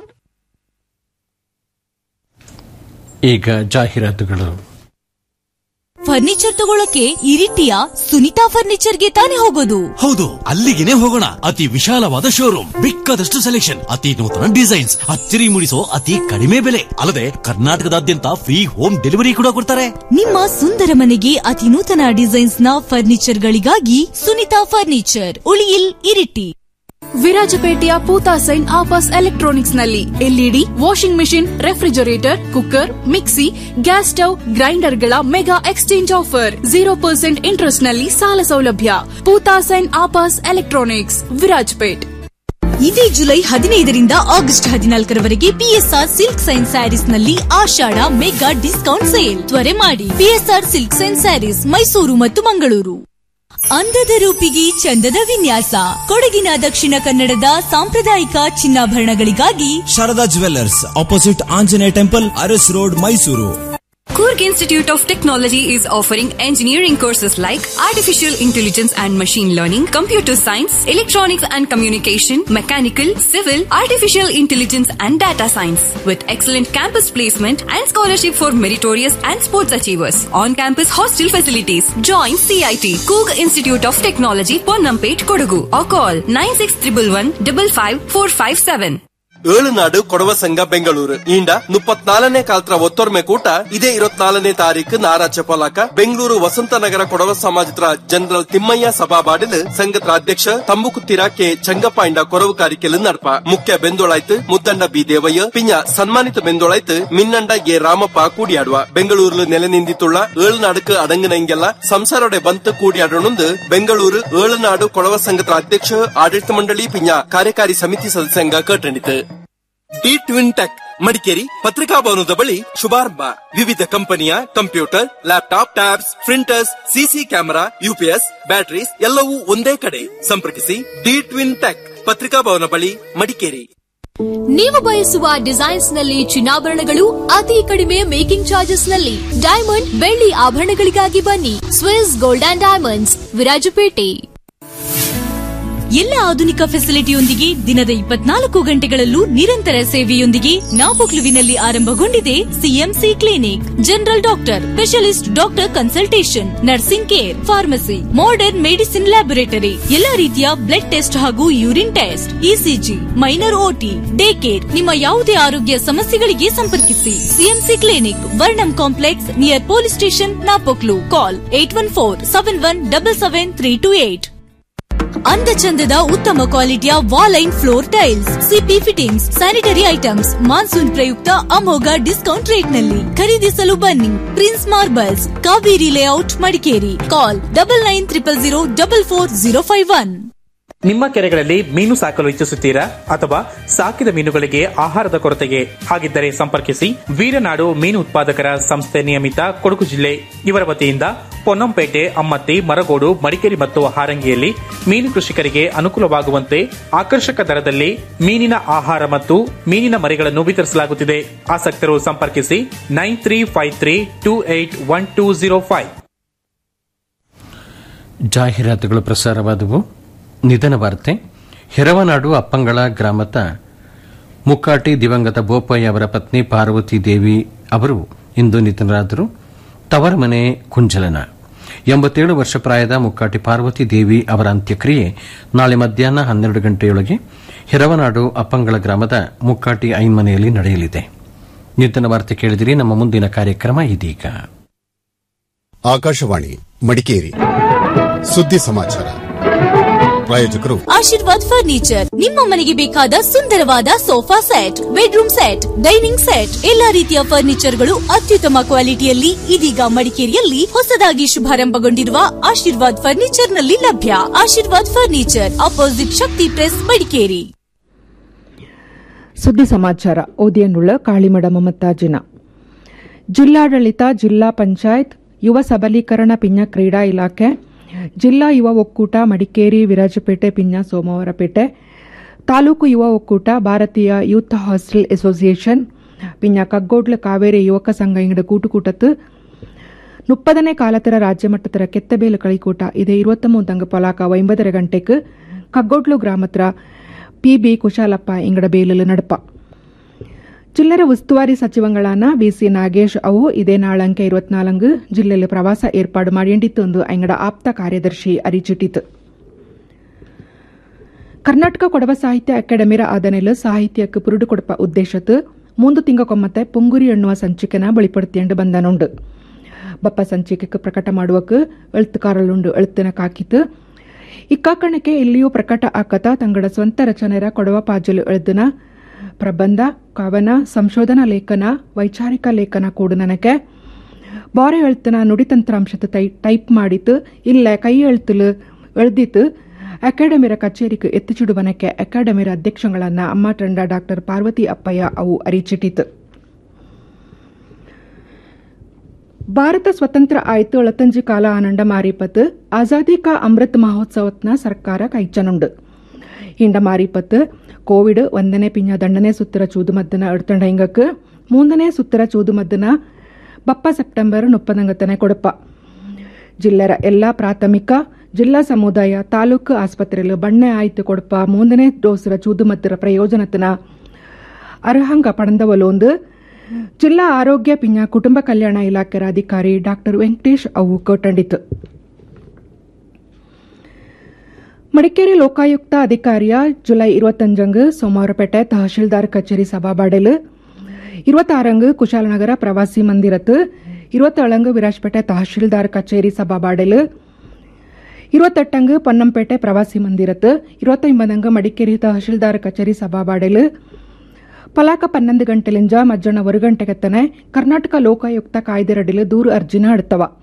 ಈಗ ಜಾಹೀರಾತುಗಳು ಫರ್ನಿಚರ್ ತಗೊಳಕ್ಕೆ ಇರಿಟಿಯ ಸುನಿತಾ ಫರ್ನಿಚರ್ಗೆ ತಾನೇ ಹೋಗೋದು ಹೌದು ಅಲ್ಲಿಗೆನೆ ಹೋಗೋಣ ಅತಿ ವಿಶಾಲವಾದ ಶೋರೂಮ್ ಬೇಕಾದಷ್ಟು ಸೆಲೆಕ್ಷನ್ ಅತಿ ನೂತನ ಡಿಸೈನ್ಸ್ ಅಚ್ಚರಿ ಮೂಡಿಸೋ ಅತಿ ಕಡಿಮೆ ಬೆಲೆ ಅಲ್ಲದೆ ಕರ್ನಾಟಕದಾದ್ಯಂತ ಫ್ರೀ ಹೋಮ್ ಡೆಲಿವರಿ ಕೂಡ ಕೊಡ್ತಾರೆ ನಿಮ್ಮ ಸುಂದರ ಮನೆಗೆ ಅತಿ ನೂತನ ಡಿಸೈನ್ಸ್ ನ ಫರ್ನಿಚರ್ ಗಳಿಗಾಗಿ ಸುನಿತಾ ಫರ್ನಿಚರ್ ಉಳಿಯಿಲ್ ಇರಿಟಿ ವಿರಾಜಪೇಟೆಯ ಪೂತಾಸೈನ್ ಆಪಾಸ್ ಎಲೆಕ್ಟ್ರಾನಿಕ್ಸ್ ನಲ್ಲಿ LED washing machine refrigerator cooker mixie gas stove ಗ್ರೈಂಡರ್ಗಳ mega exchange offer zero percent interest ನಲ್ಲಿ ಸಾಲ ಸೌಲಭ್ಯ ಪೂತಾಸೈನ್ ಆಪಾಸ್ ಎಲೆಕ್ಟ್ರಾನಿಕ್ಸ್ ವಿರಾಜಪೇಟ್ ಇದೇ ಜುಲೈ ಹದಿನೈದರಿಂದ ಆಗಸ್ಟ್ ಹದಿನಾಲ್ಕರವರೆಗೆ ಪಿಎಸ್ಆರ್ ಸಿಲ್ಕ್ ಸೈನ್ ಸ್ಯಾರೀಸ್ ನಲ್ಲಿ ಆಷಾಢ ಮೆಗಾ ಡಿಸ್ಕೌಂಟ್ ಸೇಲ್ ತ್ವರೆ ಮಾಡಿ PSR silk sign sarees Mysuru ಮತ್ತು ಮಂಗಳೂರು ಅಂದದ ರೂಪಿಗೆ ಚಂದದ ವಿನ್ಯಾಸ ಕೊಡಗಿನ ದಕ್ಷಿಣ ಕನ್ನಡದ ಸಾಂಪ್ರದಾಯಿಕ ಚಿನ್ನಾಭರಣಗಳಿಗಾಗಿ Sharada jewellers opposite Anjaneya temple Aras road Mysuru Kurg Institute of Technology is offering engineering courses like Artificial Intelligence and Machine Learning, Computer Science, Electronics and Communication, Mechanical, Civil, Artificial Intelligence and Data Science with excellent campus placement and scholarship for meritorious and sports achievers. On-campus hostel facilities. Join CIT, Kurg Institute of Technology, Ponnampet, Kodagu or call 96111 55457. Elunadu Kodava ಸಂಘ ಬೆಂಗಳೂರು ಈಂಡ ಮುಪ್ಪತ್ನಾಲನೇ ಕಾಲ್ತ್ರ ಒತ್ತೊರ್ಮೆ ಕೂಟ ಇದೇ ಇರುವತ್ನಾಲನೇ ತಾರೀಕು ನಾರಾಚ ಪೊಲಾಕ ಬೆಂಗಳೂರು ವಸಂತ ನಗರ ಕೊಡವ ಸಮಾಜದ general Thimmaiah ಸಭಾ ಬಾಡಿಲು ಸಂಘದ ಅಧ್ಯಕ್ಷ ತಂಬುಕುತ್ತಿರ K Changappa ಇಂಡ ಕೊರವು ಕಾರಿಕೆಲು ನಡ್ಪ ಮುಖ್ಯ ಬೆಂದೋಳಾಯ್ತು ಮುದ್ದಂಡ B Devaiah ಪಿಂಜ ಸನ್ಮಾನಿತ ಬೆಂದೋಳಾಯ್ತು ಮಿನ್ನಂಡ ಎ ರಾಮಪ್ಪ ಕೂಡಿಯಾಡುವ ಬೆಂಗಳೂರು ನೆಲೆ ನಿಂದಿತ್ತುಳ್ಳ ಏಳುನಾಡುக்கு ಅಡಂಗನಂಗೆಲ್ಲ ಸಂಸಾರೊಡೆ ಬಂತು ಕೂಡಿಯಾಡೋಣಂದು ಬೆಂಗಳೂರು ಏಳುನಾಡು ಕೊಡವ ಸಂಘದ ಅಧ್ಯಕ್ಷ ಆಡಳಿತ ಮಂಡಳಿ ಪಿಂಜ ಕಾರ್ಯಕಾರಿ ಸಮಿತಿ ಸದಸ್ಯಂಗ ಕೇಟಣಿತು ಡಿ ಟ್ವಿನ್ ಟೆಕ್ ಮಡಿಕೇರಿ ಪತ್ರಿಕಾ ಭವನದ ಬಳಿ ಶುಭಾರಂಭ ವಿವಿಧ ಕಂಪನಿಯ computer laptop tabs printers CC camera UPS batteries ಎಲ್ಲವೂ ಒಂದೇ ಕಡೆ ಸಂಪರ್ಕಿಸಿ ಡಿ ಟ್ವಿನ್ ಟೆಕ್ ಪತ್ರಿಕಾ ಭವನ ಬಳಿ ಮಡಿಕೇರಿ ನೀವು ಬಯಸುವ ಡಿಸೈನ್ಸ್ ನಲ್ಲಿ ಚಿನ್ನಾಭರಣಗಳು ಅತಿ ಕಡಿಮೆ ಮೇಕಿಂಗ್ ಚಾರ್ಜಸ್ ನಲ್ಲಿ ಡೈಮಂಡ್ ಬೆಳ್ಳಿ ಆಭರಣಗಳಿಗಾಗಿ ಬನ್ನಿ Swiss gold and diamonds Virajpet ಎಲ್ಲ ಆಧುನಿಕ ಫೆಸಿಲಿಟಿಯೊಂದಿಗೆ ದಿನದ ಇಪ್ಪತ್ನಾಲ್ಕು ಗಂಟೆಗಳಲ್ಲೂ ನಿರಂತರ ಸೇವೆಯೊಂದಿಗೆ ನಾಪೊಕ್ಲುವಿನಲ್ಲಿ ಆರಂಭಗೊಂಡಿದೆ CMC clinic general doctor specialist doctor consultation nursing care pharmacy modern medicine laboratory ಎಲ್ಲಾ ರೀತಿಯ ಬ್ಲಡ್ ಟೆಸ್ಟ್ ಹಾಗೂ urine test ECG minor OT day care ನಿಮ್ಮ ಯಾವುದೇ ಆರೋಗ್ಯ ಸಮಸ್ಯೆಗಳಿಗೆ ಸಂಪರ್ಕಿಸಿ CMC clinic Varnam complex near police station Napoklu call eight one four seven one double seven three two eight ಅಂದ ಚಂದದ ಉತ್ತಮ ಕ್ವಾಲಿಟಿಯ wall and floor tiles CP fittings sanitary items monsoon ಪ್ರಯುಕ್ತ ಅಮೋಘ ಡಿಸ್ಕೌಂಟ್ ರೇಟ್ ನಲ್ಲಿ ಖರೀದಿಸಲು ಬನ್ನಿ prince marbles Kaveri layout Madikeri call double nine triple zero double four zero five one ನಿಮ್ಮ ಕೆರೆಗಳಲ್ಲಿ ಮೀನು ಸಾಕಲು ಇಚ್ಛಿಸುತ್ತೀರಾ ಅಥವಾ ಸಾಕಿದ ಮೀನುಗಳಿಗೆ ಆಹಾರದ ಕೊರತೆಗೆ ಹಾಗಿದ್ದರೆ ಸಂಪರ್ಕಿಸಿ ವೀರನಾಡು ಮೀನು ಉತ್ಪಾದಕರ ಸಂಸ್ಥೆ ನಿಯಮಿತ ಕೊಡಗು ಜಿಲ್ಲೆ ಇವರ ವತಿಯಿಂದ ಪೊನ್ನಂಪೇಟೆ ಅಮ್ಮತ್ತಿ ಮರಗೋಡು ಮಡಿಕೇರಿ ಮತ್ತು ಹಾರಂಗಿಯಲ್ಲಿ ಮೀನು ಕೃಷಿಕರಿಗೆ ಅನುಕೂಲವಾಗುವಂತೆ ಆಕರ್ಷಕ ದರದಲ್ಲಿ ಮೀನಿನ ಆಹಾರ ಮತ್ತು ಮೀನಿನ ಮರಿಗಳನ್ನು ವಿತರಿಸಲಾಗುತ್ತಿದೆ ಆಸಕ್ತರು ಸಂಪರ್ಕಿಸಿ nine three five three two eight one two zero five ಜಾಹೀರಾತುಗಳು ಪ್ರಸಾರವಾದವು ನಿಧನ ವಾರ್ತೆ ಹೆರವನಾಡು ಅಪ್ಪಂಗಳ ಗ್ರಾಮದ ಮುಕ್ಕಾಟಿ ದಿವಂಗತ ಬೋಪಯ್ಯ ಅವರ ಪತ್ನಿ ಪಾರ್ವತಿ ದೇವಿ ಅವರು ಇಂದು ನಿಧನರಾದರು ತವರ ಮನೆ ಕುಂಜಲನ ಎಂಬತ್ತೇಳು ವರ್ಷ ಪ್ರಾಯದ ಮುಕ್ಕಾಟಿ ಪಾರ್ವತಿ ದೇವಿ ಅವರ ಅಂತ್ಯಕ್ರಿಯೆ ನಾಳೆ ಮಧ್ಯಾಹ್ನ ಹನ್ನೆರಡು ಗಂಟೆಯೊಳಗೆ ಹೆರವನಾಡು ಅಪ್ಪಂಗಳ ಗ್ರಾಮದ ಮುಕ್ಕಾಟಿ ಐನ್ಮನೆಯಲ್ಲಿ ನಡೆಯಲಿದೆ ನಿಧನ ವಾರ್ತೆ ಕೇಳಿದಿರಿ ನಮ್ಮ ಮುಂದಿನ ಕಾರ್ಯಕ್ರಮ ಇದೀಗ ಆಕಾಶವಾಣಿ ಮಡಿಕೇರಿ ಸುದ್ದಿ ಸಮಾಚಾರ ಪ್ರಾಯೋಜಕರು ಆಶೀರ್ವಾದ್ ಫರ್ನಿಚರ್ ನಿಮ್ಮ ಮನೆಗೆ ಬೇಕಾದ ಸುಂದರವಾದ sofa set bedroom set dining set ಎಲ್ಲಾ ರೀತಿಯ ಫರ್ನಿಚರ್ಗಳು ಅತ್ಯುತ್ತಮ ಕ್ವಾಲಿಟಿಯಲ್ಲಿ ಇದೀಗ ಮಡಿಕೇರಿಯಲ್ಲಿ ಹೊಸದಾಗಿ ಶುಭಾರಂಭಗೊಂಡಿರುವ ಆಶೀರ್ವಾದ್ ಫರ್ನಿಚರ್ ನಲ್ಲಿ ಲಭ್ಯ Ashirvad furniture opposite Shakti press Madikeri ಸುದ್ದಿ ಸಮಾಚಾರ ಓದಿಯನ್ನುಳ್ಳ ಕಾಳಿಮಡ ಮಮತಾಜಿನ ಜಿಲ್ಲಾಡಳಿತ ಜಿಲ್ಲಾ ಪಂಚಾಯತ್ ಯುವ ಸಬಲೀಕರಣ ಪಿಂಜ ಕ್ರೀಡಾ ಇಲಾಖೆ ಜಿಲ್ಲಾ ಯುವ ಒಕ್ಕೂಟ ಮಡಿಕೇರಿ ವಿರಾಜಪೇಟೆ ಪಿಂಜ ಸೋಮವಾರಪೇಟೆ ತಾಲೂಕು ಯುವ ಒಕ್ಕೂಟ ಭಾರತೀಯ ಯೂತ್ ಹಾಸ್ಟೆಲ್ ಅಸೋಸಿಯೇಷನ್ ಪಿಂಜ ಕಗ್ಗೋಡ್ಲ ಕಾವೇರಿ ಯುವಕ ಸಂಘ ಇಂಗಡ ಕೂಟುಕೂಟತ್ತು ಮುಪ್ಪದನೇ ಕಾಲತರ ರಾಜ್ಯಮಟ್ಟದರ ಕೆತ್ತಬೇಲು ಕಳಿಕೂಟ ಇದೇ ഇരുപത്തൊമ്പതംഗ ಪೊಲಾಕ ಒಂಬದರ ಗಂಟೆಗೆ ಕಗ್ಗೋಡ್ಲು ಗ್ರಾಮತ್ರ ಪಿಬಿ ಕುಶಾಲಪ್ಪ ಇಂಗಡ ಬೇಲಲು ನಡಪ ಚಿಲ್ಲರೆ ಉಸ್ತುವಾರಿ ಸಚಿವಗಳಾನ ಬಿಸಿ ನಾಗೇಶ್ ಅವು ಇದೇ ನಾಳಂಕೆ ഇരുപത്തിനാലങ്ക് ಜಿಲ್ಲೆಯಲ್ಲಿ ಪ್ರವಾಸ ಏರ್ಪಾಡು ಮಾಡಿಂಡಿತ್ತು ಎಂದು ಅಂಗಡ ಆಪ್ತ ಕಾರ್ಯದರ್ಶಿ ಅರಿಚಿಟ್ಟಿತು ಕರ್ನಾಟಕ ಕೊಡವ ಸಾಹಿತ್ಯ ಅಕಾಡೆಮಿರ ಆದನೆಲು ಸಾಹಿತ್ಯಕ್ಕೆ ಪುರುಡು ಕೊಡಪ ಉದ್ದೇಶತ್ತು ಮೂಂದು ತಿಂಗ ಕೊಮ್ಮತ್ತೆ ಪೊಂಗುರಿ ಎನ್ನುವ ಸಂಚಿಕೆನ ಬಳಿಪಡುತ್ತಿಯಂಡು ಬಂದನುಂಡು ಬಪ್ಪ ಸಂಚಿಕೆಗೆ ಪ್ರಕಟ ಮಾಡುವಕ್ಕೆ ಎಳುತ್ತುಕಾರಲುಂಡು ಎಳುತ್ತಿನ ಕಾಕಿತು ಇಕ್ಕಾಕಣಕ್ಕೆ ಇಲ್ಲಿಯೂ ಪ್ರಕಟ ಆಕತ ತಂಗಡ ಸ್ವಂತ ರಚನೆರ ಕೊಡವ ಪಾಜಲು ಎಳೆದನ ಪ್ರಬಂಧ ಕವನ ಸಂಶೋಧನಾ ಲೇಖನ ವೈಚಾರಿಕ ಲೇಖನ ಕೂಡು ನನಗೆ ಬಾರೆ ಎಳ್ತನ ನುಡಿತಂತ್ರಾಂಶದ ಟೈಪ್ ಮಾಡಿತು ಇಲ್ಲ ಕೈ ಎಳ್ತಲು ಎಳ್ದಿತ್ತು ಅಕಾಡೆಮಿರ ಕಚೇರಿಗೆ ಎತ್ತಿಚಿಡುವನಕ್ಕೆ ಅಕಾಡೆಮಿರ ಅಧ್ಯಕ್ಷಗಳನ್ನ ಅಮ್ಮಟಂಡ ಡಾಕ್ಟರ್ ಪಾರ್ವತಿ ಅಪ್ಪಯ್ಯ ಅವು ಅರಿಚಿಟ್ಟಿತು ಭಾರತ ಸ್ವತಂತ್ರ ಆಯ್ತು ಎಳತಂಜಿ ಕಾಲ ಆನಂಡ ಮಾರಿಪತ್ತು ಆಜಾದಿ ಕಾ ಅಮೃತ್ ಮಹೋತ್ಸವತ್ನ ಸರ್ಕಾರ ಕೈಚನುಂಡು ಇಂಡ ಮಾರಿಪತ್ತು ಕೋವಿಡ್ ಒಂದನೇ ಪಿಂಜ ದಂಡನೇ ಸುತ್ತರ ಚೂದು ಮದ್ದನ ಎಡ್ತಂಡ ಹಿಂಗಕ್ಕೆ ಮೂಂದನೇ ಸುತ್ತರ ಚೂದು ಮದ್ದನ ಬಪ್ಪ ಸೆಪ್ಟೆಂಬರ್ ಮುಪ್ಪದಂಗತನೆ ಕೊಡಪ ಜಿಲ್ಲೆರ ಎಲ್ಲ ಪ್ರಾಥಮಿಕ ಜಿಲ್ಲಾ ಸಮುದಾಯ ತಾಲೂಕು ಆಸ್ಪತ್ರೆಲು ಬಣ್ಣೆ ಆಯ್ತು ಕೊಡಪ ಮೂರನೇ ಡೋಸ್ರ ಚೂದುಮತ್ತರ ಪ್ರಯೋಜನತನ ಅರ್ಹಂಗ ಪಡೆದವಲೊಂದು ಜಿಲ್ಲಾ ಆರೋಗ್ಯ ಪಿಂಜ ಕುಟುಂಬ ಕಲ್ಯಾಣ ಇಲಾಖೆಯ ಅಧಿಕಾರಿ ಡಾಕ್ಟರ್ ವೆಂಕಟೇಶ್ ಅವು ಕೊಟ್ಟಂಡಿತು ಮಡಿಕೇರಿ ಲೋಕಾಯುಕ್ತ ಅಧಿಕಾರಿಯ ಜುಲೈ ഇരുപത്തഞ്ചങ്ക് സോമവാരപേട്ട തഹസിൽദാർ കച്ചേരി സഭാപാടല് ഇരുപത്താറങ്ക് കുശാലനഗര പ്രവാസി മന്ദിരത്ത് ഇരുപത്തേഴങ്ക് വിരാജ്പೇಟೆ ತಹಶೀಲ್ದಾರ್ ಕಚೇರಿ ಸಭಾಬಾಡಲು ഇരുപത്തെട്ടങ്ക് പൊന്നംപೇಟೆ ಪ್ರವಾಸಿ ಮಂದಿರത്ത് ഇരുപത്തൊമ്പതങ്ക് ಮಡಿಕೇರಿ ತಹಶೀಲ್ದಾರ್ ಕಚೇರಿ ಸಭಾಬಾಡಲು ಪಲಾಕ ಪನ್ನೊಂದು ಗಂಟೆಲಿಂಜ ಮಧ್ಯಾಹ್ನ ಒಂದು ಗಂಟೆಗೆತ್ತನೆ ಕರ್ನಾಟಕ ಲೋಕಾಯುಕ್ತ ಕಾಯ್ದೆರಡಿಲು ದೂರು ಅರ್ಜಿನ ಅಡ್ತವ